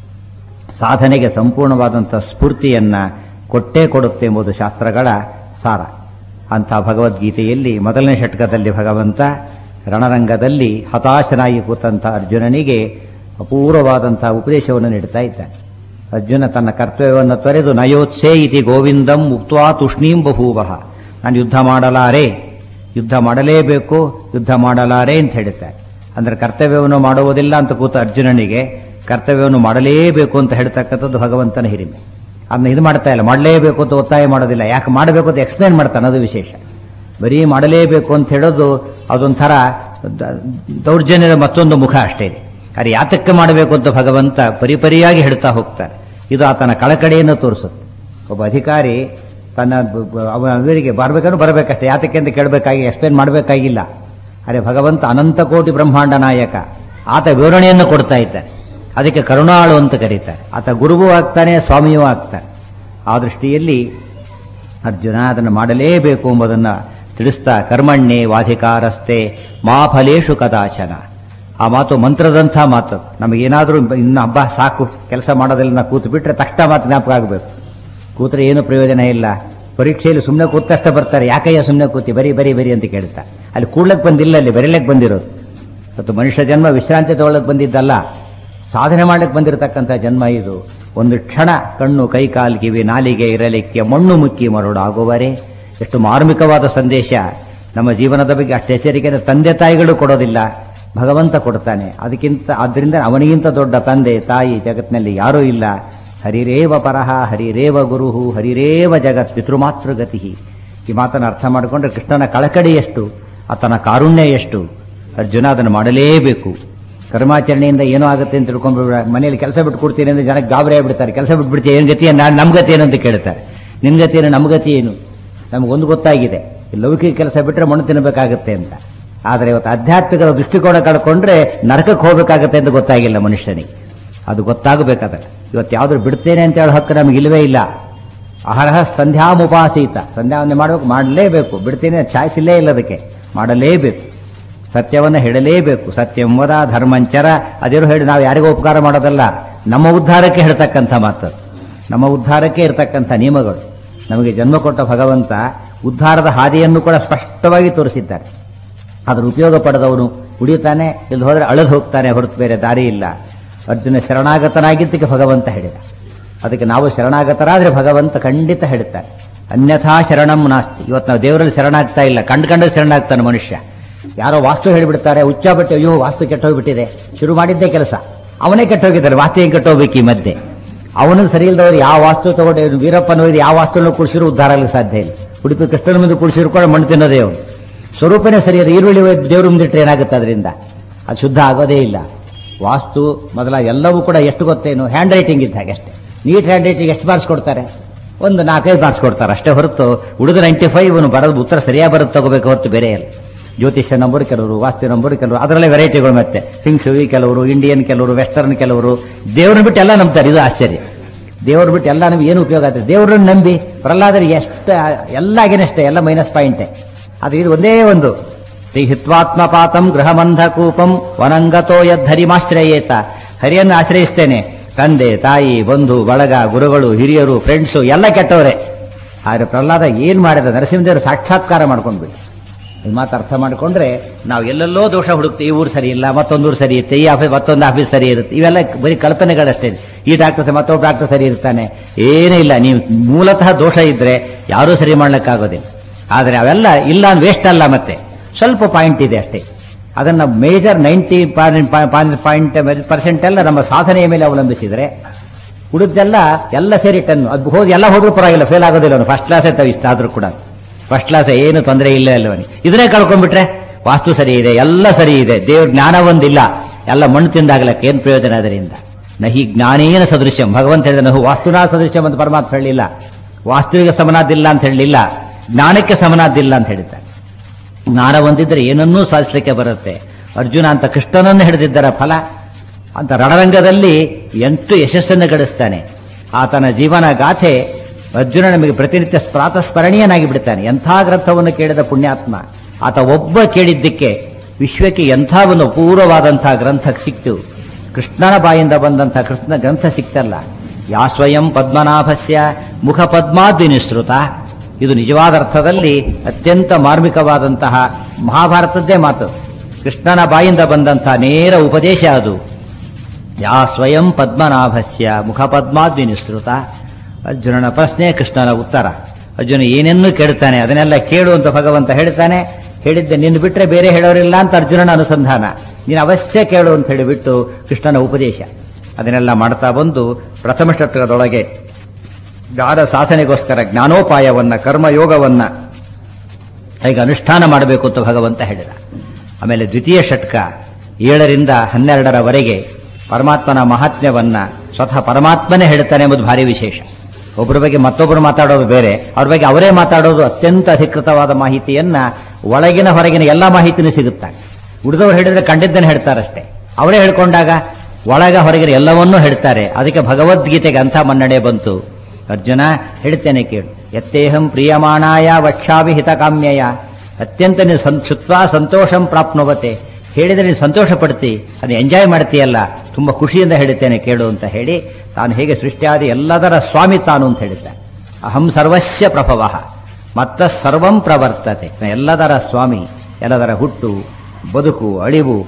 ಸಾಧನೆಗೆ ಸಂಪೂರ್ಣವಾದಂಥ ಸ್ಫೂರ್ತಿಯನ್ನು ಕೊಟ್ಟೇ ಕೊಡುತ್ತೆ ಎಂಬುದು ಶಾಸ್ತ್ರಗಳ ಸಾರ ಅಂಥ ಭಗವದ್ಗೀತೆಯಲ್ಲಿ ಮೊದಲನೇ ಷಟ್ಕದಲ್ಲಿ ಭಗವಂತ ರಣರಂಗದಲ್ಲಿ ಹತಾಶನಾಗಿ ಕೂತಂಥ ಅರ್ಜುನನಿಗೆ ಅಪೂರ್ವವಾದಂಥ ಉಪದೇಶವನ್ನು ನೀಡ್ತಾ ಇದ್ದಾನೆ ಅರ್ಜುನ ತನ್ನ ಕರ್ತವ್ಯವನ್ನು ತೊರೆದು ನಯೋತ್ಸೇ ಇತಿ ಗೋವಿಂದಂ ಮುಕ್ತ್ವಾ ತುಷ್ಣೀಂ ಬಭೂವಃ ನಾನು ಯುದ್ಧ ಮಾಡಲಾರೆ ಯುದ್ಧ ಮಾಡಲೇಬೇಕು ಯುದ್ಧ ಮಾಡಲಾರೆ ಅಂತ ಹೇಳುತ್ತಾರೆ ಅಂದರೆ ಕರ್ತವ್ಯವನ್ನು ಮಾಡುವುದಿಲ್ಲ ಅಂತ ಕೂತ ಅರ್ಜುನನಿಗೆ ಕರ್ತವ್ಯವನ್ನು ಮಾಡಲೇಬೇಕು ಅಂತ ಹೇಳ್ತಕ್ಕಂಥದ್ದು ಭಗವಂತನ ಹಿರಿಮೆ ಅದನ್ನ ಇದು ಮಾಡ್ತಾ ಇಲ್ಲ ಮಾಡಲೇಬೇಕು ಅಂತ ಒತ್ತಾಯ ಮಾಡೋದಿಲ್ಲ ಯಾಕೆ ಮಾಡಬೇಕು ಅಂತ ಎಕ್ಸ್ಪ್ಲೇನ್ ಮಾಡ್ತಾನೆ ಅದು ವಿಶೇಷ ಬರೀ ಮಾಡಲೇಬೇಕು ಅಂತ ಹೇಳೋದು ಅದೊಂಥರ ದ- ದೌರ್ಜನ್ಯದ ಮತ್ತೊಂದು ಮುಖ ಅಷ್ಟೇ ಆದರೆ ಯಾತಕ್ಕೆ ಮಾಡಬೇಕು ಅಂತ ಭಗವಂತ ಪರಿಪರಿಯಾಗಿ ಹೇಳ್ತಾ ಹೋಗ್ತಾನೆ ಇದು ಆತನ ಕಳಕಳಿಯನ್ನು ತೋರಿಸುತ್ತೆ ಒಬ್ಬ ಅಧಿಕಾರಿ ತನ್ನ ಬ- ಬ- ಅವನ ಅವರಿಗೆ ಬರಬೇಕಾದ್ರೂ ಬರಬೇಕಷ್ಟೇ ಯಾತಕ್ಕೆ ಅಂತ ಕೇಳಬೇಕಾಗಿ ಎಕ್ಸ್ಪ್ಲೇನ್ ಮಾಡಬೇಕಾಗಿಲ್ಲ ಅರೆ ಭಗವಂತ ಅನಂತ ಕೋಟಿ ಬ್ರಹ್ಮಾಂಡ ನಾಯಕ ಆತ ವಿವರಣೆಯನ್ನು ಕೊಡ್ತಾ ಇದ್ದಾನೆ ಅದಕ್ಕೆ ಕರುಣಾಳು ಅಂತ ಕರೀತಾರೆ ಆತ ಗುರುವೂ ಆಗ್ತಾನೆ ಸ್ವಾಮಿಯೂ ಆಗ್ತಾನೆ ಆ ದೃಷ್ಟಿಯಲ್ಲಿ ಅರ್ಜುನ ಅದನ್ನು ಮಾಡಲೇಬೇಕು ಎಂಬುದನ್ನು ತಿಳಿಸ್ತಾ ಕರ್ಮಣ್ಣೆ ವಾಧಿಕಾರಸ್ತೆ ಮಾ ಫಲೇಶು ಕದಾಚನ ಆ ಮಾತು ಮಂತ್ರದಂಥ ಮಾತು ನಮಗೇನಾದರೂ ಇನ್ನು ಹಬ್ಬ ಸಾಕು ಕೆಲಸ ಮಾಡೋದಿಲ್ಲ ಕೂತು ಬಿಟ್ರೆ ತಕ್ಷಣ ಮಾತು ಜ್ಞಾಪಕ ಆಗಬೇಕು ಕೂತ್ರೆ ಏನು ಪ್ರಯೋಜನ ಇಲ್ಲ ಪರೀಕ್ಷೆಯಲ್ಲಿ ಸುಮ್ಮನೆ ಕೂತಷ್ಟ ಬರ್ತಾರೆ ಯಾಕಯ್ಯ ಸುಮ್ಮನೆ ಕೂತಿ ಬರೀ ಬರೀ ಬರೀ ಅಂತ ಕೇಳ್ತಾ ಅಲ್ಲಿ ಕೂಡ್ಲಕ್ಕೆ ಬಂದಿಲ್ಲ ಅಲ್ಲಿ ಬರೀಲಕ್ಕೆ ಬಂದಿರೋದು ಮತ್ತು ಮನುಷ್ಯ ಜನ್ಮ ವಿಶ್ರಾಂತಿ ತಗೊಳ್ಳಕ್ಕೆ ಬಂದಿದ್ದಲ್ಲ ಸಾಧನೆ ಮಾಡಕ್ಕೆ ಬಂದಿರತಕ್ಕಂಥ ಜನ್ಮ ಇದು ಒಂದು ಕ್ಷಣ ಕಣ್ಣು ಕೈ ಕಾಲು ಕಿವಿ ನಾಲಿಗೆ ಇರಲಿಕ್ಕೆ ಮಣ್ಣು ಮುಕ್ಕಿ ಮರುಳಾಗುವರೆ ಎಷ್ಟು ಮಾರ್ಮಿಕವಾದ ಸಂದೇಶ ನಮ್ಮ ಜೀವನದ ಬಗ್ಗೆ ಅಷ್ಟು ಎಚ್ಚರಿಕೆಯನ್ನು ತಂದೆ ತಾಯಿಗಳು ಕೊಡೋದಿಲ್ಲ ಭಗವಂತ ಕೊಡ್ತಾನೆ ಅದಕ್ಕಿಂತ ಆದ್ದರಿಂದ ಅವನಿಗಿಂತ ದೊಡ್ಡ ತಂದೆ ತಾಯಿ ಜಗತ್ತಿನಲ್ಲಿ ಯಾರೂ ಇಲ್ಲ ಹರಿರೇವ ಪರಹ ಹರಿರೇವ ಗುರುಹು ಹರಿರೇವ ಜಗತ್ ಪಿತೃಮಾತೃಗತಿ ಈ ಮಾತನ್ನು ಅರ್ಥ ಮಾಡಿಕೊಂಡ್ರೆ ಕೃಷ್ಣನ ಕಳಕಳಿ ಎಷ್ಟು ಆತನ ಕಾರುಣ್ಯ ಎಷ್ಟು ಅರ್ಜುನ ಅದನ್ನು ಮಾಡಲೇಬೇಕು ಕರ್ಮಾಚರಣೆಯಿಂದ ಏನೋ ಆಗುತ್ತೆ ಅಂತ ತಿಳ್ಕೊಂಡು ಮನೆಯಲ್ಲಿ ಕೆಲಸ ಬಿಟ್ಟು ಕೊಡ್ತೀನಿ ಅಂದ್ರೆ ಜನಕ್ಕೆ ಗಾಬರಿ ಆಗ್ಬಿಡ್ತಾರೆ ಕೆಲಸ ಬಿಟ್ಬಿಡ್ತೀವಿ ಏನು ಗತಿ ನಾನು ನಮ್ಮ ಗತಿ ಏನು ಅಂತ ಕೇಳ್ತಾರೆ ನಿನ್ನ ಗತಿ ಏನು ನಮ್ಮ ಗತಿ ಏನು ನಮಗೊಂದು ಗೊತ್ತಾಗಿದೆ ಈ ಲೌಕಿಕ ಕೆಲಸ ಬಿಟ್ಟರೆ ಮಣ್ಣು ತಿನ್ನಬೇಕಾಗತ್ತೆ ಅಂತ ಆದರೆ ಇವತ್ತು ಆಧ್ಯಾತ್ಮಿಕ ದೃಷ್ಟಿಕೋನ ಕಳ್ಕೊಂಡ್ರೆ ನರಕಕ್ಕೆ ಹೋಗಬೇಕಾಗತ್ತೆ ಅಂತ ಗೊತ್ತಾಗಿಲ್ಲ ಮನುಷ್ಯನಿಗೆ ಅದು ಗೊತ್ತಾಗಬೇಕಾದ್ರೆ ಇವತ್ತು ಯಾವ್ದು ಬಿಡ್ತೇನೆ ಅಂತ ಹೇಳೋ ಹಕ್ಕು ನಮಗೆ ಇಲ್ಲವೇ ಇಲ್ಲ ಅಹರಹ ಸಂಧ್ಯಾಮುಪಾಸೀತ ಸಂಧ್ಯಾ ವಂದನೆ ಮಾಡಬೇಕು ಮಾಡಲೇಬೇಕು ಬಿಡ್ತೇನೆ ಚಾಯ್ಸ್ ಇಲ್ಲೇ ಇಲ್ಲ ಅದಕ್ಕೆ ಮಾಡಲೇಬೇಕು ಸತ್ಯವನ್ನು ಹೇಳಲೇಬೇಕು ಸತ್ಯಂವದ ಧರ್ಮಂಚರ ಅದೇನು ಹೇಳಿ ನಾವು ಯಾರಿಗೂ ಉಪಕಾರ ಮಾಡೋದಲ್ಲ ನಮ್ಮ ಉದ್ಧಾರಕ್ಕೆ ಹೇಳ್ತಕ್ಕಂಥ ಮಾತು ನಮ್ಮ ಉದ್ಧಾರಕ್ಕೆ ಇರತಕ್ಕಂಥ ನಿಯಮಗಳು ನಮಗೆ ಜನ್ಮ ಕೊಟ್ಟ ಭಗವಂತ ಉದ್ಧಾರದ ಹಾದಿಯನ್ನು ಕೂಡ ಸ್ಪಷ್ಟವಾಗಿ ತೋರಿಸಿದ್ದಾರೆ ಅದರ ಉಪಯೋಗ ಪಡೆದವನು ಉಳಿಯುತ್ತಾನೆ ಇಲ್ಲಿ ಹೋದರೆ ಅಳದು ಹೋಗ್ತಾನೆ ಹೊರತು ಬೇರೆ ದಾರಿ ಇಲ್ಲ ಅರ್ಜುನ ಶರಣಾಗತನಾಗಿದ್ದಕ್ಕೆ ಭಗವಂತ ಹೇಳಿದ ಅದಕ್ಕೆ ನಾವು ಶರಣಾಗತರಾದ್ರೆ ಭಗವಂತ ಖಂಡಿತ ಹೇಳ್ತಾನೆ ಅನ್ಯಥಾ ಶರಣಂ ನಾಸ್ತಿ ಇವತ್ತು ನಾವು ದೇವರಲ್ಲಿ ಶರಣಾಗ್ತಾ ಇಲ್ಲ ಕಂಡು ಕಂಡು ಶರಣಾಗ್ತಾನೆ ಮನುಷ್ಯ ಯಾರೋ ವಾಸ್ತು ಹೇಳಿಬಿಡ್ತಾರೆ ಉಚ್ಚಾಬಟ್ಟೆ ಅಯ್ಯೋ ವಾಸ್ತು ಕೆಟ್ಟೋಗ್ಬಿಟ್ಟಿದೆ ಶುರು ಮಾಡಿದ್ದೇ ಕೆಲಸ ಅವನೇ ಕೆಟ್ಟೋಗಿದ್ದಾರೆ ವಾಸ್ತು ಹೆಂಗೆ ಕೆಟ್ಟೋಗ್ಬೇಕು ಈ ಮಧ್ಯೆ ಅವನು ಸರಿ ಇಲ್ಲದವ್ರು ಯಾವ ವಾಸ್ತು ತಗೊಂಡು ಇವ್ನು ವೀರಪ್ಪನ ಒಯ್ದು ಯಾವ ವಾಸ್ತುವನ್ನು ಕುಡಿಸಿದ್ರು ಉದ್ಧಾರ ಆಗಲಿಕ್ಕೆ ಸಾಧ್ಯ ಇಲ್ಲ ಕುಡಿತು ಕೃಷ್ಣನ ಮುಂದೆ ಕುಡಿಸಿದ್ರು ಕೂಡ ಮಣ್ಣು ತಿನ್ನೋದೇ ಅವನು ಸ್ವರೂಪನೇ ಸರಿಯಾದ ಈರುಳ್ಳಿ ಒಯ್ದು ದೇವ್ರ ಮುಂದಿಟ್ರೆ ಏನಾಗುತ್ತೆ ಅದರಿಂದ ಅದು ಶುದ್ಧ ಆಗೋದೇ ಇಲ್ಲ ವಾಸ್ತು ಮೊದಲ ಎಲ್ಲವೂ ಕೂಡ ಎಷ್ಟು ಗೊತ್ತೇನು ಹ್ಯಾಂಡ್ ರೈಟಿಂಗ್ ಇದ್ದ ಹಾಗೆ ಅಷ್ಟೇ ನೀಟ್ ಹ್ಯಾಂಡ್ ರೈಟಿಂಗ್ ಎಷ್ಟು ಮಾರ್ಕ್ಸ್ ಕೊಡ್ತಾರೆ ಒಂದು ನಾಲ್ಕೈದು ಮಾರ್ಕ್ಸ್ ಕೊಡ್ತಾರೆ ಅಷ್ಟೇ ಹೊರತು ಉಳಿದ ನೈಂಟಿ ಫೈವ್ ಇವನು ಬರೋದು ಉತ್ತರ ಸರಿಯಾಗಿ ಬರೋದು ತಗೋಬೇಕು ಹೊರತು ಬೇರೆ ಇಲ್ಲ ಜ್ಯೋತಿಷ್ಯ ನಂಬರ್ ಕೆಲವರು ವಾಸ್ತು ನಂಬರ್ ಕೆಲವರು ಅದರಲ್ಲೇ ವೆರೈಟಿಗಳು ಮತ್ತೆ ಫಿಂಗ್ಶುವಿ ಕೆಲವರು ಇಂಡಿಯನ್ ಕೆಲವರು ವೆಸ್ಟರ್ನ್ ಕೆಲವರು ದೇವ್ರನ್ನ ಬಿಟ್ಟು ಎಲ್ಲ ನಂಬ್ತಾರೆ ಇದು ಆಶ್ಚರ್ಯ ದೇವ್ರ ಬಿಟ್ಟು ಎಲ್ಲ ನಮ್ಗೆ ಏನು ಉಪಯೋಗ ಆಗ್ತದೆ ದೇವ್ರನ್ನ ನಂಬಿ ಪ್ರಹ್ಲಾದರಿಗೆ ಎಷ್ಟು ಎಲ್ಲ ಅಷ್ಟೇ ಎಲ್ಲ ಮೈನಸ್ ಪಾಯಿಂಟೇ ಅದು ಇದು ಒಂದೇ ಒಂದು ಶ್ರೀ ಹಿತ್ವಾತ್ಮಪಾತಂ ಗೃಹಮಂಧ ಕೂಪಂ ವನಂಗತೋ ಯದ್ಧರಿಮಾಶ್ರಯೇತ ಹರಿಯನ್ನು ಆಶ್ರಯಿಸ್ತೇನೆ ತಂದೆ ತಾಯಿ ಬಂಧು ಬಳಗ ಗುರುಗಳು ಹಿರಿಯರು ಫ್ರೆಂಡ್ಸು ಎಲ್ಲ ಕೆಟ್ಟವರೇ ಆದರೆ ಪ್ರಹ್ಲಾದ ಏನ್ ಮಾಡಿದ ನರಸಿಂಹದೇವರು ಸಾಕ್ಷಾತ್ಕಾರ ಮಾಡ್ಕೊಂಡ್ಬಿಟ್ಟು ಈ ಮಾತು ಅರ್ಥ ಮಾಡಿಕೊಂಡ್ರೆ ನಾವು ಎಲ್ಲೆಲ್ಲೋ ದೋಷ ಹುಡುಕ್ತೀವಿ ಈ ಊರು ಸರಿ ಇಲ್ಲ ಮತ್ತೊಂದು ಊರು ಸರಿ ಇರುತ್ತೆ ಈ ಆಫೀಸ್ ಮತ್ತೊಂದು ಆಫೀಸ್ ಸರಿ ಇರುತ್ತೆ ಇವೆಲ್ಲ ಬರೀ ಕಲ್ಪನೆಗಳಷ್ಟೇ ಈ ಡಾಕ್ಟರ್ ಸರಿ ಮತ್ತೊಬ್ಬ ಡಾಕ್ಟರ್ ಸರಿ ಇರ್ತಾನೆ ಏನೂ ಇಲ್ಲ ನೀವು ಮೂಲತಃ ದೋಷ ಇದ್ರೆ ಯಾರೂ ಸರಿ ಮಾಡ್ಲಿಕ್ಕಾಗೋದಿಲ್ಲ ಆದರೆ ಅವೆಲ್ಲ ಇಲ್ಲ ಅಂತ ವೇಸ್ಟ್ ಅಲ್ಲ ಮತ್ತೆ ಸ್ವಲ್ಪ ಪಾಯಿಂಟ್ ಇದೆ ಅಷ್ಟೇ ಅದನ್ನ ಮೇಜರ್ ನೈಂಟಿ ಪಾಯಿಂಟ್ ಪರ್ಸೆಂಟ್ ಎಲ್ಲ ನಮ್ಮ ಸಾಧನೆಯ ಮೇಲೆ ಅವಲಂಬಿಸಿದ್ರೆ ಉಳಿದೆಲ್ಲ ಎಲ್ಲ ಸೇರಿ ಟನ್ ಅದು ಹೋಗಿ ಎಲ್ಲ ಹೋದ್ರೂ ಪರವಾಗಿಲ್ಲ ಫೇಲ್ ಆಗೋದಿಲ್ಲ ಅವನು ಫಸ್ಟ್ ಕ್ಲಾಸ್ ಇರ್ತಾವೆ ಇಷ್ಟ ಆದ್ರೂ ಕೂಡ ಫಸ್ಟ್ ಕ್ಲಾಸ್ ಏನು ತೊಂದರೆ ಇಲ್ಲ ಅಲ್ಲವನಿ ಇದನ್ನೇ ಕಳ್ಕೊಂಡ್ಬಿಟ್ರೆ ವಾಸ್ತು ಸರಿ ಇದೆ ಎಲ್ಲ ಸರಿ ಇದೆ ದೇವ್ರ ಜ್ಞಾನ ಒಂದಿಲ್ಲ ಎಲ್ಲ ಮಣ್ಣು ತಿಂದಾಗ್ಲಕ್ಕೆ ಏನ್ ಪ್ರಯೋಜನ ಅದರಿಂದ ನಹಿ ಜ್ಞಾನೇನ ಸದೃಶ್ಯಂ ಭಗವಂತ ಹೇಳಿದ ನಹು ವಾಸ್ತುನಾ ಸದೃಶ್ಯಂ ಅಂತ ಪರಮಾತ್ಮ ಹೇಳಿಲ್ಲ ವಾಸ್ತುವಿಗೆ ಸಮನಾದಿಲ್ಲ ಅಂತ ಹೇಳಲಿಲ್ಲ ಜ್ಞಾನಕ್ಕೆ ಸಮನಾದಿಲ್ಲ ಅಂತ ಹೇಳಿದ್ದಾರೆ ಜ್ಞಾನ ಹೊಂದಿದ್ರೆ ಏನನ್ನೂ ಸಾಧಿಸಲಿಕ್ಕೆ ಬರುತ್ತೆ ಅರ್ಜುನ ಅಂತ ಕೃಷ್ಣನನ್ನು ಹಿಡಿದಿದ್ದರ ಫಲ ಅಂತ ರಣರಂಗದಲ್ಲಿ ಎಂಟು ಯಶಸ್ಸನ್ನು ಗಳಿಸ್ತಾನೆ ಆತನ ಜೀವನ ಗಾಥೆ ಅರ್ಜುನ ನಮಗೆ ಪ್ರತಿನಿತ್ಯ ಪ್ರಾತಸ್ಮರಣೀಯನಾಗಿ ಬಿಡ್ತಾನೆ ಎಂಥ ಗ್ರಂಥವನ್ನು ಕೇಳಿದ ಪುಣ್ಯಾತ್ಮ ಆತ ಒಬ್ಬ ಕೇಳಿದ್ದಕ್ಕೆ ವಿಶ್ವಕ್ಕೆ ಎಂಥ ಒಂದು ಅಪೂರ್ವವಾದಂತಹ ಗ್ರಂಥ ಸಿಕ್ತು ಕೃಷ್ಣನ ಬಾಯಿಂದ ಬಂದಂಥ ಕೃಷ್ಣ ಗ್ರಂಥ ಸಿಕ್ತಲ್ಲ ಯಾ ಸ್ವಯಂ ಪದ್ಮನಾಭಸ್ಯ ಮುಖ ಪದ್ಮಾದ್ವಿನಿಸೃತ ಇದು ನಿಜವಾದ ಅರ್ಥದಲ್ಲಿ ಅತ್ಯಂತ ಮಾರ್ಮಿಕವಾದಂತಹ ಮಹಾಭಾರತದ್ದೇ ಮಾತು ಕೃಷ್ಣನ ಬಾಯಿಂದ ಬಂದಂತಹ ನೇರ ಉಪದೇಶ ಅದು ಯಾ ಸ್ವಯಂ ಪದ್ಮನಾಭಸ್ಯ ಮುಖ ಪದ್ಮಾದ್ವಿನಿಸೃತ ಅರ್ಜುನನ ಪ್ರಶ್ನೆ ಕೃಷ್ಣನ ಉತ್ತರ ಅರ್ಜುನ ಏನೇನು ಕೇಳ್ತಾನೆ ಅದನ್ನೆಲ್ಲ ಕೇಳು ಅಂತ ಭಗವಂತ ಹೇಳ್ತಾನೆ ಹೇಳಿದ್ದೆ ನಿನ್ನ ಬಿಟ್ರೆ ಬೇರೆ ಹೇಳೋರಿಲ್ಲ ಅಂತ ಅರ್ಜುನನ ಅನುಸಂಧಾನ ನೀನು ಅವಶ್ಯ ಕೇಳು ಅಂತ ಹೇಳಿಬಿಟ್ಟು ಕೃಷ್ಣನ ಉಪದೇಶ ಅದನ್ನೆಲ್ಲ ಮಾಡ್ತಾ ಬಂದು ಪ್ರಥಮ ಷಟ್ಕದೊಳಗೆ ಜ್ಞಾನ ಸಾಧನೆಗೋಸ್ಕರ ಜ್ಞಾನೋಪಾಯವನ್ನ ಕರ್ಮಯೋಗವನ್ನ ಹೇಗೆ ಅನುಷ್ಠಾನ ಮಾಡಬೇಕು ಅಂತ ಭಗವಂತ ಹೇಳಿದ ಆಮೇಲೆ ದ್ವಿತೀಯ ಷಟ್ಕ ಏಳರಿಂದ ಹನ್ನೆರಡರವರೆಗೆ ಪರಮಾತ್ಮನ ಮಹಾತ್ಮ್ಯವನ್ನ ಸ್ವತಃ ಪರಮಾತ್ಮನೇ ಹೇಳ್ತಾನೆ ಎಂಬುದು ಭಾರಿ ವಿಶೇಷ ಒಬ್ಬರ ಬಗ್ಗೆ ಮತ್ತೊಬ್ಬರು ಮಾತಾಡೋದು ಬೇರೆ ಅವ್ರ ಬಗ್ಗೆ ಅವರೇ ಮಾತಾಡೋದು ಅತ್ಯಂತ ಅಧಿಕೃತವಾದ ಮಾಹಿತಿಯನ್ನ ಒಳಗಿನ ಹೊರಗಿನ ಎಲ್ಲ ಮಾಹಿತಿನೂ ಸಿಗುತ್ತೆ ಉಳಿದವರು ಹೇಳಿದ್ರೆ ಕಂಡಿದ್ದನ್ನು ಹೇಳ್ತಾರಷ್ಟೇ ಅವರೇ ಹೇಳ್ಕೊಂಡಾಗ ಒಳಗ ಹೊರಗಿನ ಎಲ್ಲವನ್ನೂ ಹೇಳ್ತಾರೆ ಅದಕ್ಕೆ ಭಗವದ್ಗೀತೆಗೆ ಅಂಥ ಮನ್ನಣೆ ಬಂತು ಅರ್ಜುನ ಹೇಳ್ತೇನೆ ಕೇಳು ಎತ್ತೇಹಂ ಪ್ರಿಯಮಾಣಾಯ ವಕ್ಷಾಭಿ ಹಿತಕಾಮ್ಯಯ ಅತ್ಯಂತ ನೀವು ಸಂ ಶುತ್ವಾ ಸಂತೋಷಂ ಪ್ರಾಪ್ನುವತೆ ಹೇಳಿದ್ರೆ ನೀನು ಸಂತೋಷ ಪಡ್ತಿ ಅದು ಎಂಜಾಯ್ ಮಾಡ್ತೀಯಲ್ಲ ತುಂಬಾ ಖುಷಿಯಿಂದ ಹೇಳುತ್ತೇನೆ ಕೇಳು ಅಂತ ಹೇಳಿ ತಾನು ಹೇಗೆ ಸೃಷ್ಟಿಯಾದ ಎಲ್ಲದರ ಸ್ವಾಮಿ ತಾನು ಅಂತ ಹೇಳಿದ್ದಾನೆ ಅಹಂ ಸರ್ವಸ್ಯ ಪ್ರಭವ ಮತ್ತ ಸರ್ವಂ ಪ್ರವರ್ತತೆ ನಾನು ಎಲ್ಲದರ ಸ್ವಾಮಿ ಎಲ್ಲದರ ಹುಟ್ಟು ಬದುಕು ಅಳಿವು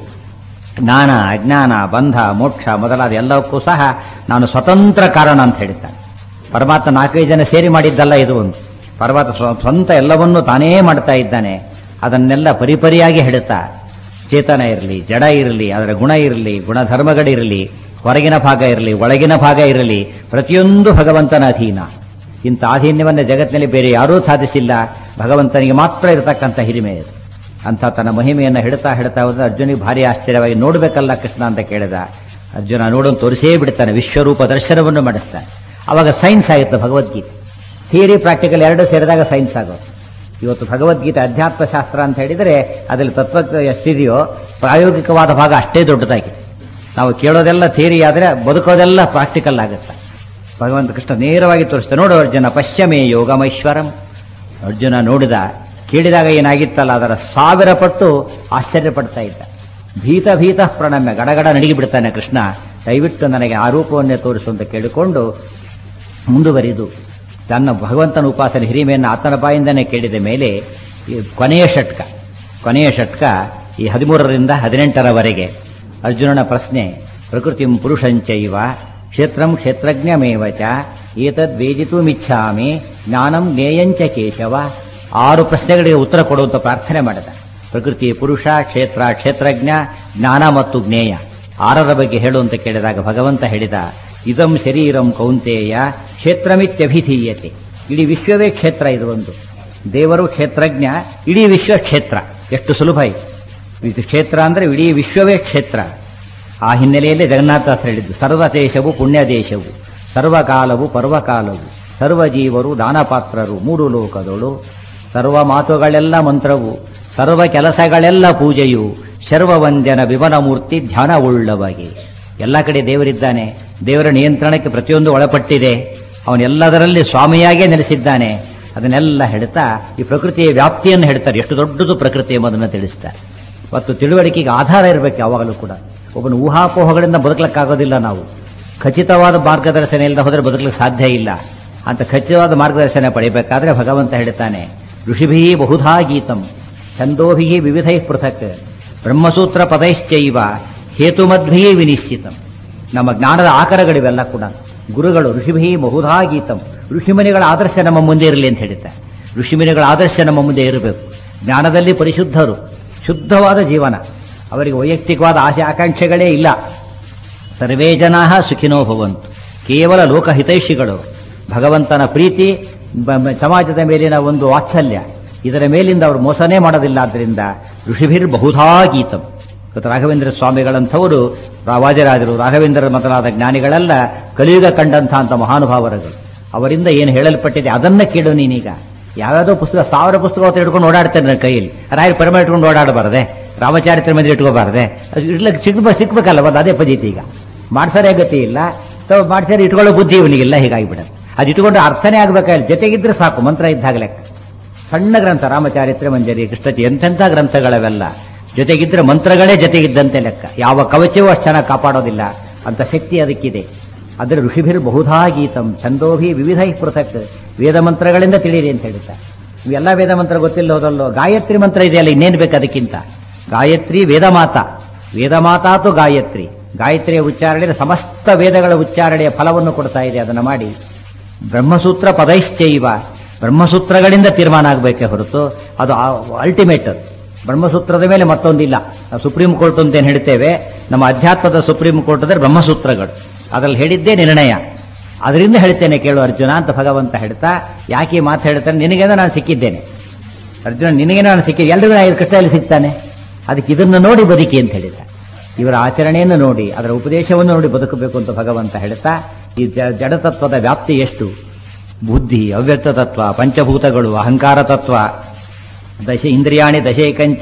ಜ್ಞಾನ ಅಜ್ಞಾನ ಬಂಧ ಮೋಕ್ಷ ಮೊದಲಾದ ಎಲ್ಲವಕ್ಕೂ ಸಹ ನಾನು ಸ್ವತಂತ್ರ ಕಾರಣ ಅಂತ ಹೇಳಿದ್ದಾನೆ ಪರಮಾತ್ಮ ನಾಲ್ಕೈದು ಜನ ಸೇರಿ ಮಾಡಿದ್ದಲ್ಲ ಇದು ಒಂದು ಪರಮಾತ್ಮ ಸ್ವ- ಸ್ವಂತ ಎಲ್ಲವನ್ನೂ ತಾನೇ ಮಾಡ್ತಾ ಇದ್ದಾನೆ ಅದನ್ನೆಲ್ಲ ಪರಿಪರಿಯಾಗಿ ಹೇಳುತ್ತಾ ಚೇತನ ಇರಲಿ ಜಡ ಇರಲಿ ಅದರ ಗುಣ ಇರಲಿ ಗುಣಧರ್ಮಗಳಿರಲಿ ಹೊರಗಿನ ಭಾಗ ಇರಲಿ ಒಳಗಿನ ಭಾಗ ಇರಲಿ ಪ್ರತಿಯೊಂದು ಭಗವಂತನ ಅಧೀನ ಇಂಥ ಅಧೀನ್ಯವನ್ನು ಜಗತ್ತಿನಲ್ಲಿ ಬೇರೆ ಯಾರೂ ಸಾಧಿಸಿಲ್ಲ ಭಗವಂತನಿಗೆ ಮಾತ್ರ ಇರತಕ್ಕಂಥ ಹಿರಿಮೆ ಇದು ಅಂತ ತನ್ನ ಮಹಿಮೆಯನ್ನು ಹಿಡ್ತಾ ಹಿಡ್ತಾ ಹೋದ್ರೆ ಅರ್ಜುನಿಗೆ ಭಾರಿ ಆಶ್ಚರ್ಯವಾಗಿ ನೋಡ್ಬೇಕಲ್ಲ ಕೃಷ್ಣ ಅಂತ ಕೇಳಿದ ಅರ್ಜುನ ನೋಡೋನ್ ತೋರಿಸೇ ಬಿಡ್ತಾನೆ ವಿಶ್ವರೂಪ ದರ್ಶನವನ್ನು ಮಾಡಿಸ್ತಾನೆ ಅವಾಗ ಸೈನ್ಸ್ ಆಗುತ್ತೆ ಭಗವದ್ಗೀತೆ ಥಿಯರಿ ಪ್ರಾಕ್ಟಿಕಲ್ ಎರಡು ಸೇರಿದಾಗ ಸೈನ್ಸ್ ಆಗೋದು ಇವತ್ತು ಭಗವದ್ಗೀತೆ ಅಧ್ಯಾತ್ಮ ಶಾಸ್ತ್ರ ಅಂತ ಹೇಳಿದರೆ ಅದರಲ್ಲಿ ತತ್ವ ಎಷ್ಟಿದೆಯೋ ಪ್ರಾಯೋಗಿಕವಾದ ಭಾಗ ಅಷ್ಟೇ ದೊಡ್ಡದಾಗಿದೆ ನಾವು ಕೇಳೋದೆಲ್ಲ ಥಿಯರಿ ಆದರೆ ಬದುಕೋದೆಲ್ಲ ಪ್ರಾಕ್ಟಿಕಲ್ ಆಗುತ್ತೆ ಭಗವಂತ ಕೃಷ್ಣ ನೇರವಾಗಿ ತೋರಿಸ್ತಾನೆ ನೋಡು ಅರ್ಜುನ ಪಶ್ಚಿಮೇ ಯೋಗಮೈಶ್ವರಂ ಅರ್ಜುನ ನೋಡಿದ ಕೇಳಿದಾಗ ಏನಾಗಿತ್ತಲ್ಲ ಅದರ ಸಾವಿರ ಪಟ್ಟು ಆಶ್ಚರ್ಯ ಪಡ್ತಾ ಇದ್ದ ಭೀತ ಭೀತ ಪ್ರಣಮ್ಯ ಗಡಗಡ ನಡಿಗೆ ಬಿಡ್ತಾನೆ ಕೃಷ್ಣ ದಯವಿಟ್ಟು ನನಗೆ ಆ ರೂಪವನ್ನೇ ತೋರಿಸು ಅಂತ ಕೇಳಿಕೊಂಡು ಮುಂದುವರಿದು ತನ್ನ ಭಗವಂತನ ಉಪಾಸನೆ ಹಿರಿಮೆಯನ್ನು ಆತನ ಬಾಯಿಂದನೇ ಕೇಳಿದ ಮೇಲೆ ಈ ಕೊನೆಯ ಷಟ್ಕ ಕೊನೆಯ ಷಟ್ಕ ಈ ಹದಿಮೂರರಿಂದ ಹದಿನೆಂಟರವರೆಗೆ ಅರ್ಜುನನ ಪ್ರಶ್ನೆ ಪ್ರಕೃತಿ ಪುರುಷಂಚೈವ ಕ್ಷೇತ್ರಂ ಕ್ಷೇತ್ರಜ್ಞಮೇವ ಚ ಏತದ್ ವೇದಿತುಮಿಚ್ಛಾಮಿ ಜ್ಞಾನಂ ಜ್ಞೇಯಂಚ ಕೇಶವ ಆರು ಪ್ರಶ್ನೆಗಳಿಗೆ ಉತ್ತರ ಕೊಡುವಂತ ಪ್ರಾರ್ಥನೆ ಮಾಡಿದ ಪ್ರಕೃತಿ ಪುರುಷ ಕ್ಷೇತ್ರ ಕ್ಷೇತ್ರಜ್ಞ ಜ್ಞಾನ ಮತ್ತು ಜ್ಞೇಯ ಆರರ ಬಗ್ಗೆ ಹೇಳು ಅಂತ ಕೇಳಿದಾಗ ಭಗವಂತ ಹೇಳಿದ ಇದಂ ಶರೀರಂ ಕೌಂತೇಯ ಕ್ಷೇತ್ರಮಿತ್ಯಭಿಧೀಯತೆ ಇಡೀ ವಿಶ್ವವೇ ಕ್ಷೇತ್ರ ಇದು ಒಂದು ದೇವರು ಕ್ಷೇತ್ರಜ್ಞ ಇಡೀ ವಿಶ್ವ ಕ್ಷೇತ್ರ ಎಷ್ಟು ಸುಲಭ ಇದು ಇದು ಕ್ಷೇತ್ರ ಅಂದ್ರೆ ಇಡೀ ವಿಶ್ವವೇ ಕ್ಷೇತ್ರ ಆ ಹಿನ್ನೆಲೆಯಲ್ಲಿ ಜಗನ್ನಾಥದಾಸ ಹೇಳಿದ್ದು ಸರ್ವ ದೇಶವು ಪುಣ್ಯ ದೇಶವು ಸರ್ವಕಾಲವು ಪರ್ವಕಾಲವು ಸರ್ವ ಜೀವರು ದಾನಪಾತ್ರರು ಮೂರು ಲೋಕದಳು ಸರ್ವ ಮಾತುಗಳೆಲ್ಲ ಮಂತ್ರವು ಸರ್ವ ಕೆಲಸಗಳೆಲ್ಲ ಪೂಜೆಯು ಶರ್ವವಂದ್ಯನ ವಿವನ ಮೂರ್ತಿ ಧ್ಯಾನವುಳ್ಳವಾಗಿ ಎಲ್ಲ ಕಡೆ ದೇವರಿದ್ದಾನೆ ದೇವರ ನಿಯಂತ್ರಣಕ್ಕೆ ಪ್ರತಿಯೊಂದು ಒಳಪಟ್ಟಿದೆ ಅವನೆಲ್ಲದರಲ್ಲಿ ಸ್ವಾಮಿಯಾಗೇ ನೆಲೆಸಿದ್ದಾನೆ ಅದನ್ನೆಲ್ಲ ಹೇಳ್ತಾ ಈ ಪ್ರಕೃತಿಯ ವ್ಯಾಪ್ತಿಯನ್ನು ಹೇಳ್ತಾರೆ ಎಷ್ಟು ದೊಡ್ಡದು ಪ್ರಕೃತಿ ಎಂಬುದನ್ನು ತಿಳಿಸ್ತಾರೆ ಮತ್ತು ತಿಳುವಳಿಕೆಗೆ ಆಧಾರ ಇರಬೇಕು ಯಾವಾಗಲೂ ಕೂಡ ಒಬ್ಬನ ಊಹಾಪೋಹಗಳಿಂದ ಬದುಕಲಿಕ್ಕಾಗೋದಿಲ್ಲ ನಾವು ಖಚಿತವಾದ ಮಾರ್ಗದರ್ಶನ ಇಲ್ಲದೆ ಹೋದರೆ ಬದುಕಲಿಕ್ಕೆ ಸಾಧ್ಯ ಇಲ್ಲ ಅಂತ ಖಚಿತವಾದ ಮಾರ್ಗದರ್ಶನ ಪಡಿಬೇಕಾದ್ರೆ ಭಗವಂತ ಹೇಳ್ತಾನೆ ಋಷಿಭಿ ಬಹುಧಾ ಗೀತಂ ಛಂದೋಭಿ ವಿವಿಧೈ ಪೃಥಕ್ ಬ್ರಹ್ಮಸೂತ್ರ ಪದೈಶ್ಚೈವ ಹೇತುಮದ್ಭಿ ವಿನಿಶ್ಚಿತಂ ನಮ್ಮ ಜ್ಞಾನದ ಆಕರಗಳಿವೆಲ್ಲ ಕೂಡ ಗುರುಗಳು ಋಷಿಭಿ ಬಹುಧಾ ಗೀತಂ ಋಷಿಮುನಿಗಳ ಆದರ್ಶ ನಮ್ಮ ಮುಂದೆ ಇರಲಿ ಅಂತ ಹೇಳಿದ್ದಾರೆ ಋಷಿಮುನಿಗಳ ಆದರ್ಶ ನಮ್ಮ ಮುಂದೆ ಇರಬೇಕು ಜ್ಞಾನದಲ್ಲಿ ಪರಿಶುದ್ಧರು ಶುದ್ಧವಾದ ಜೀವನ ಅವರಿಗೆ ವೈಯಕ್ತಿಕವಾದ ಆಸೆ ಆಕಾಂಕ್ಷೆಗಳೇ ಇಲ್ಲ ಸರ್ವೇ ಜನಾ ಸುಖಿನೋ ಭವಂತು ಕೇವಲ ಲೋಕಹಿತೈಷಿಗಳು ಭಗವಂತನ ಪ್ರೀತಿ ಬ- ಬ- ಸಮಾಜದ ಮೇಲಿನ ಒಂದು ವಾತ್ಸಲ್ಯ ಇದರ ಮೇಲಿಂದ ಅವರು ಮೋಸನೇ ಮಾಡೋದಿಲ್ಲ ಆದ್ದರಿಂದ ಋಷಿಭಿರ್ ಬಹುಧಾ ಗೀತಂ ಇವತ್ತು ರಾಘವೇಂದ್ರ ಸ್ವಾಮಿಗಳಂಥವರು ರಾವಾಜರಾಜರು ರಾಘವೇಂದ್ರ ಮೊದಲಾದ ಜ್ಞಾನಿಗಳೆಲ್ಲ ಕಲಿಯುಗ ಕಂಡಂಥ ಅಂತ ಮಹಾನುಭಾವರುಗಳು ಅವರಿಂದ ಏನು ಹೇಳಲ್ಪಟ್ಟಿದೆ ಅದನ್ನ ಕೇಳು ನೀನೀಗ ಯಾವ್ಯಾವುದೋ ಪುಸ್ತಕ ಸಾವಿರ ಪುಸ್ತಕ ಹೊತ್ತು ಹಿಡ್ಕೊಂಡು ಓಡಾಡ್ತಾರೆ ನನ್ನ ಕೈಯಲ್ಲಿ ರಾಯರ ಪರಿಮಳ ಇಟ್ಕೊಂಡು ಓಡಾಡಬಾರದೆ ರಾಮಚಾರಿತ್ರ ಮಂದಿರ ಇಟ್ಕೋಬಾರದೆ ಅದು ಇಡ್ಲಕ್ಕೆ ಸಿಗ್ಬ ಸಿಕ್ಬೇಕಲ್ಲ ಒಂದು ಅದೇ ಪದ್ಧತಿ ಈಗ ಮಾಡ್ಸರೇ ಗತಿ ಇಲ್ಲ ತಾವು ಮಾಡ್ಸರೆ ಇಟ್ಕೊಳ್ಳೋ ಬುದ್ಧಿ ಇವನಿಗಿಲ್ಲ ಹೀಗಾಗಿಬಿಡೋದು ಅದು ಇಟ್ಕೊಂಡು ಅರ್ಥನೇ ಆಗ್ಬೇಕಾಗಿಲ್ಲ ಜೊತೆಗಿದ್ರೆ ಸಾಕು ಮಂತ್ರ ಇದ್ದಾಗ ಲೆಕ್ಕ ಸಣ್ಣ ಗ್ರಂಥ ರಾಮಚಾರಿತ್ರ ಮಂಜರಿ ಕೃಷ್ಣತಿ ಎಂತೆಂಥ ಗ್ರಂಥಗಳವೆಲ್ಲ ಜೊತೆಗಿದ್ರೆ ಮಂತ್ರಗಳೇ ಜೊತೆಗಿದ್ದಂತೆ ಲೆಕ್ಕ ಯಾವ ಕವಚವೂ ಅಷ್ಟು ಚೆನ್ನಾಗಿ ಕಾಪಾಡೋದಿಲ್ಲ ಅಂತ ಶಕ್ತಿ ಅದಕ್ಕಿದೆ ಆದರೆ ಋಷಿಭಿರ್ ಬಹುಧಾ ಗೀತಂ ಛಂದೋಭಿ ವಿವಿಧ ಪೃಥಕ್ ವೇದ ಮಂತ್ರಗಳಿಂದ ತಿಳಿಯಿರಿ ಅಂತ ಹೇಳ್ತಾರೆ ಇವೆಲ್ಲ ವೇದ ಮಂತ್ರ ಗೊತ್ತಿಲ್ಲ ಹೋದಲ್ಲೋ ಗಾಯತ್ರಿ ಮಂತ್ರ ಇದೆಯಲ್ಲ ಇನ್ನೇನು ಬೇಕು ಅದಕ್ಕಿಂತ ಗಾಯತ್ರಿ ವೇದಮಾತ ವೇದಮಾತಾತು ಗಾಯತ್ರಿ ಗಾಯತ್ರಿಯ ಉಚ್ಚಾರಣೆ ಸಮಸ್ತ ವೇದಗಳ ಉಚ್ಚಾರಣೆಯ ಫಲವನ್ನು ಕೊಡ್ತಾ ಇದೆ ಅದನ್ನು ಮಾಡಿ ಬ್ರಹ್ಮಸೂತ್ರ ಪದೈಶ್ಚೈವ ಬ್ರಹ್ಮಸೂತ್ರಗಳಿಂದ ತೀರ್ಮಾನ ಆಗಬೇಕೇ ಹೊರತು ಅದು ಅಲ್ಟಿಮೇಟ್ ಬ್ರಹ್ಮಸೂತ್ರದ ಮೇಲೆ ಮತ್ತೊಂದಿಲ್ಲ ನಾವು ಸುಪ್ರೀಂ ಕೋರ್ಟ್ ಅಂತ ಏನು ಹೇಳ್ತೇವೆ ನಮ್ಮ ಅಧ್ಯಾತ್ಮದ ಸುಪ್ರೀಂ ಕೋರ್ಟ್ ಅಂದ್ರೆ ಬ್ರಹ್ಮಸೂತ್ರಗಳು ಅದ್ರಲ್ಲಿ ಹೇಳಿದ್ದೇ ನಿರ್ಣಯ ಅದರಿಂದ ಹೇಳ್ತೇನೆ ಕೇಳು ಅರ್ಜುನ ಅಂತ ಭಗವಂತ ಹೇಳ್ತಾ ಯಾಕೆ ಈ ಮಾತು ಹೇಳ್ತಾನೆ ನಿನಗೇನೋ ನಾನು ಸಿಕ್ಕಿದ್ದೇನೆ ಅರ್ಜುನ ನಿನಗೆ ನಾನು ಸಿಕ್ಕಿದೆ ಎಲ್ರಿಗೂ ಐದು ಕೃಷ್ಣಲ್ಲಿ ಸಿಗ್ತಾನೆ ಅದಕ್ಕೆ ಇದನ್ನು ನೋಡಿ ಬದುಕಿ ಅಂತ ಹೇಳಿದ ಇವರ ಆಚರಣೆಯನ್ನು ನೋಡಿ ಅದರ ಉಪದೇಶವನ್ನು ನೋಡಿ ಬದುಕಬೇಕು ಅಂತ ಭಗವಂತ ಹೇಳ್ತಾ ಈ ಜ- ಜಡತತ್ವದ ವ್ಯಾಪ್ತಿ ಎಷ್ಟು ಬುದ್ಧಿ ಅವ್ಯಕ್ತ ತತ್ವ ಪಂಚಭೂತಗಳು ಅಹಂಕಾರ ತತ್ವ ದಶ ಇಂದ್ರಿಯಾಣಿ ದಶೈಕಂಚ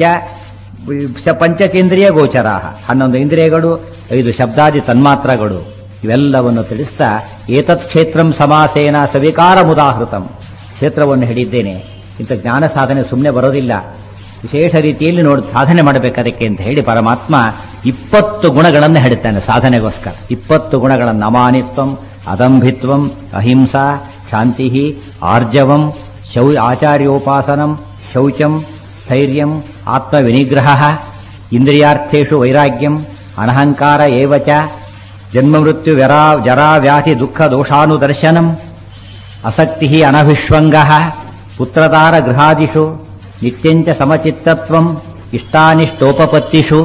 ಶ- ಪಂಚಕೇಂದ್ರಿಯ ಗೋಚರ ಹನ್ನೊಂದು ಇಂದ್ರಿಯಗಳು ಐದು ಶಬ್ದಾದಿ ತನ್ಮಾತ್ರಗಳು ಇವೆಲ್ಲವನ್ನು ತಿಳಿಸ್ತಾ ಏತತ್ ಕ್ಷೇತ್ರಂ ಸಮಾಸೇನ ಸವಿಕಾರ ಮುದಾಹೃತಂ ಕ್ಷೇತ್ರವನ್ನು ಹಿಡಿದ್ದೇನೆ ಇಂಥ ಜ್ಞಾನ ಸಾಧನೆ ಸುಮ್ಮನೆ ಬರೋದಿಲ್ಲ ವಿಶೇಷ ರೀತಿಯಲ್ಲಿ ನೋಡಿ ಸಾಧನೆ ಮಾಡಬೇಕು ಅದಕ್ಕೆ ಅಂತ ಹೇಳಿ ಪರಮಾತ್ಮ ಇಪ್ಪತ್ತು ಗುಣಗಳನ್ನು ಹೇಳ್ತಾನೆ ಸಾಧನೆಗೋಸ್ಕರ ಇಪ್ಪತ್ತು ಗುಣಗಳನ್ನು ಅಮಾನಿತ್ವಂ ಅದಂಭಿತ್ವಂ ಅಹಿಂಸಾ ಶಾಂತಿ ಆರ್ಜವಂ ಶೌ ಆಚಾರ್ಯೋಪಾಸನಂ ಶೌಚಂ ಸ್ಥೈರ್ಯಂ ಆತ್ಮವಿನಿಗ್ರಹ ಇಂದ್ರಿಯಾರ್ಥೇಷು ವೈರಾಗ್ಯಂ ಅನಹಂಕಾರ ಏವಚ ಜನ್ಮಮೃತ್ಯು ವ್ಯರಾ ಜರಾ ವ್ಯಾಧಿ ದುಃಖ ದೋಷಾನುದರ್ಶನಂ ಅಸಕ್ತಿ ಅನಭಿಷ್ವಂಗ ಪುತ್ರದಾರ ಗೃಹಾದಿಷು ನಿತ್ಯಂಚ ಸಮಚಿತ್ತತ್ವಂ ಇಷ್ಟಾನಿಷ್ಟೋಪಪತ್ತಿಷು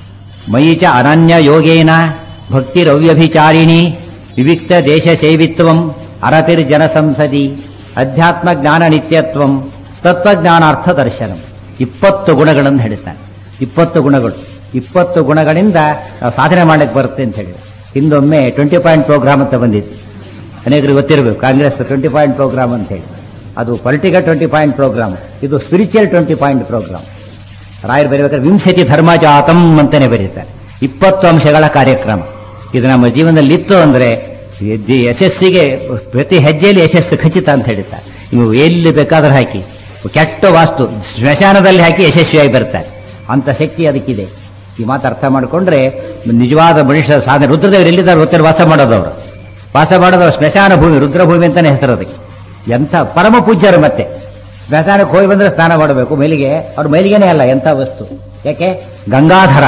ಮಯಿ ಚ ಅನನ್ಯ ಯೋಗೇನ ಭಕ್ತಿರವ್ಯಭಿಚಾರಿಣಿ ವಿವಿಕ್ತ ದೇಶ ಸೇವಿತ್ವಂ ಅರತಿರ್ಜನ ಸಂಸದಿ ಅಧ್ಯಾತ್ಮ ಜ್ಞಾನ ನಿತ್ಯತ್ವಂ ತತ್ವಜ್ಞಾನಾರ್ಥ ದರ್ಶನಂ ಇಪ್ಪತ್ತು ಗುಣಗಳನ್ನು ಹೇಳ್ತಾನೆ ಇಪ್ಪತ್ತು ಗುಣಗಳು ಇಪ್ಪತ್ತು ಗುಣಗಳಿಂದ ನಾವು ಸಾಧನೆ ಮಾಡಕ್ಕೆ ಬರುತ್ತೆ ಅಂತ ಹೇಳಿದ್ರು ಹಿಂದೊಮ್ಮೆ ಟ್ವೆಂಟಿ ಪಾಯಿಂಟ್ ಪ್ರೋಗ್ರಾಮ್ ಅಂತ ಬಂದಿತ್ತು ಅನೇಕರಿಗೆ ಗೊತ್ತಿರಬೇಕು ಕಾಂಗ್ರೆಸ್ ಟ್ವೆಂಟಿ ಪಾಯಿಂಟ್ ಪ್ರೋಗ್ರಾಮ್ ಅಂತ ಹೇಳಿ ಅದು ಪೊಲಿಟಿಕಲ್ ಟ್ವೆಂಟಿ ಪಾಯಿಂಟ್ ಪ್ರೋಗ್ರಾಮ್ ಇದು ಸ್ಪಿರಿಚುವಲ್ ಟ್ವೆಂಟಿ ಪಾಯಿಂಟ್ ಪ್ರೋಗ್ರಾಮ್ ರಾಯರು ಬರೀಬೇಕಾದ್ರೆ ವಿಂಶತಿ ಧರ್ಮಜಾತಂ ಅಂತಾನೆ ಬರೀತಾರೆ ಇಪ್ಪತ್ತು ಅಂಶಗಳ ಕಾರ್ಯಕ್ರಮ ಇದು ನಮ್ಮ ಜೀವನದಲ್ಲಿ ಇತ್ತು ಅಂದ್ರೆ ಯಜ್ಜಿ- ಯಶಸ್ಸಿಗೆ ಪ್ರತಿ ಹೆಜ್ಜೆಯಲ್ಲಿ ಯಶಸ್ಸು ಖಚಿತ ಅಂತ ಹೇಳ್ತಾರೆ ನೀವು ಎಲ್ಲಿ ಬೇಕಾದ್ರೆ ಹಾಕಿ ಕೆಟ್ಟ ವಾಸ್ತು ಸ್ಮಶಾನದಲ್ಲಿ ಹಾಕಿ ಯಶಸ್ವಿಯಾಗಿ ಬರ್ತಾರೆ ಅಂತ ಶಕ್ತಿ ಅದಕ್ಕಿದೆ ಈ ಮಾತು ಅರ್ಥ ಮಾಡಿಕೊಂಡ್ರೆ ನಿಜವಾದ ಮನುಷ್ಯರ ಸಾಧನೆ ರುದ್ರದೇವರು ಎಲ್ಲಿದ್ದಾರೆ ಗೊತ್ತಿರೋ ವಾಸ ಮಾಡೋದವರು ವಾಸ ಮಾಡೋದವರು ಸ್ಮಶಾನ ಭೂಮಿ ರುದ್ರಭೂಮಿ ಅಂತಾನೆ ಹೆಸರು ಅದಕ್ಕೆ ಎಂಥ ಪರಮ ಪೂಜ್ಯರು ಮತ್ತೆ ಸ್ಮಶಾನಕ್ಕೆ ಹೋಗಿ ಬಂದ್ರೆ ಸ್ನಾನ ಮಾಡಬೇಕು ಮೈಲಿಗೆ ಅವ್ರ ಮೈಲಿಗೆನೇ ಅಲ್ಲ ಎಂಥ ವಸ್ತು ಯಾಕೆ ಗಂಗಾಧರ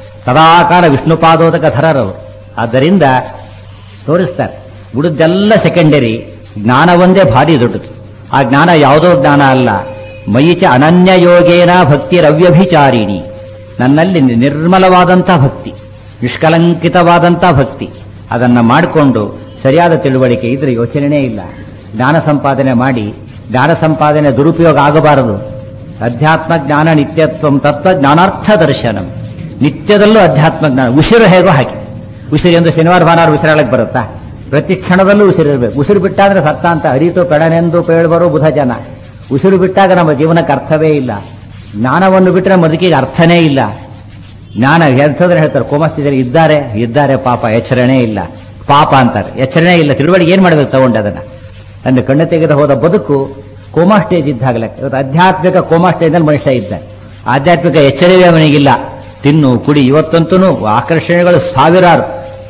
ಸದಾಕಾಲ ವಿಷ್ಣುಪಾದೋದಕ ಧರರವರು ಆದ್ದರಿಂದ ತೋರಿಸ್ತಾರೆ ಉಳಿದೆಲ್ಲ ಸೆಕೆಂಡರಿ ಜ್ಞಾನ ಒಂದೇ ಭಾರಿ ದೊಡ್ಡದು ಆ ಜ್ಞಾನ ಯಾವುದೋ ಜ್ಞಾನ ಅಲ್ಲ ಮಯಿಚ ಅನನ್ಯ ಯೋಗೇನ ಭಕ್ತಿರವ್ಯಭಿಚಾರಿಣಿ ನನ್ನಲ್ಲಿ ನಿರ್ಮಲವಾದಂಥ ಭಕ್ತಿ ನಿಷ್ಕಲಂಕಿತವಾದಂಥ ಭಕ್ತಿ ಅದನ್ನ ಮಾಡಿಕೊಂಡು ಸರಿಯಾದ ತಿಳುವಳಿಕೆ ಇದ್ರೆ ಯೋಚನೆನೇ ಇಲ್ಲ ಜ್ಞಾನ ಸಂಪಾದನೆ ಮಾಡಿ ಜ್ಞಾನ ಸಂಪಾದನೆ ದುರುಪಯೋಗ ಆಗಬಾರದು ಅಧ್ಯಾತ್ಮ ಜ್ಞಾನ ನಿತ್ಯತ್ವಂ ತತ್ವ ಜ್ಞಾನಾರ್ಥ ದರ್ಶನಂ ನಿತ್ಯದಲ್ಲೂ ಅಧ್ಯಾತ್ಮ ಜ್ಞಾನ ಉಸಿರು ಹೇಗೋ ಹಾಕಿ ಉಸಿರು ಎಂದು ಶನಿವಾರ ಭಾನುವಾರ ಉಸಿರಾಳಕ್ಕೆ ಬರುತ್ತಾ ಪ್ರತಿ ಕ್ಷಣದಲ್ಲೂ ಉಸಿರಿರಬೇಕು ಉಸಿರು ಬಿಟ್ಟಾದ್ರೆ ಸತ್ತ ಅಂತ ಅರಿತು ಪೆಡನೆಂದು ಪೇಳ್ಬರೋ ಬುಧ ಜನ ಉಸಿರು ಬಿಟ್ಟಾಗ ನಮ್ಮ ಜೀವನಕ್ಕೆ ಅರ್ಥವೇ ಇಲ್ಲ ಜ್ಞಾನವನ್ನು ಬಿಟ್ಟರೆ ಬದುಕಿಗೆ ಅರ್ಥನೇ ಇಲ್ಲ ಜ್ಞಾನ ಎಂಥದ್ರೆ ಹೇಳ್ತಾರೆ ಕೋಮಸ್ಥಿತಿಯಲ್ಲಿ ಇದ್ದಾರೆ ಇದ್ದಾರೆ ಪಾಪ ಎಚ್ಚರಣೆ ಇಲ್ಲ ಪಾಪ ಅಂತಾರೆ ಎಚ್ಚರಣೆ ಇಲ್ಲ ತಿಳುವಳಿಕೆ ಏನ್ ಮಾಡ್ಬೇಕು ತಗೊಂಡು ಅದನ್ನ ಅಂದ್ರೆ ಕಣ್ಣು ತೆಗೆದು ಹೋದ ಬದುಕು ಕೋಮಾ ಸ್ಟೇಜ್ ಇದ್ದಾಗಲೇ ಇವತ್ತು ಆಧ್ಯಾತ್ಮಿಕ ಕೋಮಾ ಸ್ಟೇಜ್ನಲ್ಲಿ ಮನುಷ್ಯ ಇದ್ದಾನೆ ಆಧ್ಯಾತ್ಮಿಕ ಎಚ್ಚರಿಕೆ ಅವನಿಗಿಲ್ಲ ತಿನ್ನು ಕುಡಿ ಇವತ್ತಂತೂ ಆಕರ್ಷಣೆಗಳು ಸಾವಿರಾರು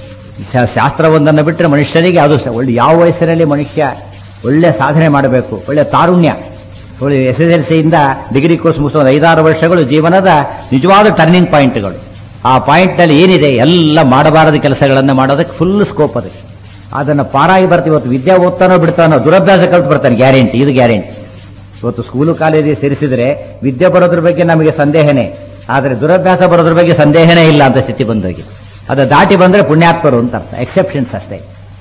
ಶಾ- ಶಾಸ್ತ್ರವೊಂದನ್ನು ಬಿಟ್ಟರೆ ಮನುಷ್ಯನಿಗೆ ಅದು ಸ- ಒಳ್ಳೆ ಯಾವ ವಯಸ್ಸಿನಲ್ಲಿ ಮನುಷ್ಯ ಒಳ್ಳೆ ಸಾಧನೆ ಮಾಡಬೇಕು ಒಳ್ಳೆ ತಾರುಣ್ಯ ಒಳ್ಳೆ ಎಸ್ ಎಸ್ ಎಲ್ ಸಿಯಿಂದ ಡಿಗ್ರಿ ಕೋರ್ಸ್ ಮುಗಿಸೋ ಐದಾರು ವರ್ಷಗಳು ಜೀವನದ ನಿಜವಾದ ಟರ್ನಿಂಗ್ ಪಾಯಿಂಟ್ಗಳು ಆ ಪಾಯಿಂಟ್ನಲ್ಲಿ ಏನಿದೆ ಎಲ್ಲ ಮಾಡಬಾರದ ಕೆಲಸಗಳನ್ನು ಮಾಡೋದಕ್ಕೆ ಫುಲ್ ಸ್ಕೋಪ್ ಅದಕ್ಕೆ ಅದನ್ನು ಪಾರಾಗಿ ಬರ್ತೀವಿ ಇವತ್ತು ವಿದ್ಯೆ ಓದ್ತಾನೋ ಬಿಡ್ತಾನೋ ದುರಭ್ಯಾಸ ಕಲ್ತು ಬರ್ತಾನೆ ಗ್ಯಾರಂಟಿ ಇದು ಗ್ಯಾರಂಟಿ ಇವತ್ತು ಸ್ಕೂಲು ಕಾಲೇಜಿಗೆ ಸೇರಿಸಿದ್ರೆ ವಿದ್ಯೆ ಬರೋದ್ರ ಬಗ್ಗೆ ನಮಗೆ ಸಂದೇಹನೇ ಆದರೆ ದುರಭ್ಯಾಸ ಬರೋದ್ರ ಬಗ್ಗೆ ಸಂದೇಹನೇ ಇಲ್ಲ ಅಂತ ಸ್ಥಿತಿ ಬಂದೋಗಿ ಅದು ದಾಟಿ ಬಂದ್ರೆ ಪುಣ್ಯಾತ್ಮರು ಅಂತ ಅರ್ಥ ಎಕ್ಸೆಪ್ಷನ್ಸ್ ಅಷ್ಟೇ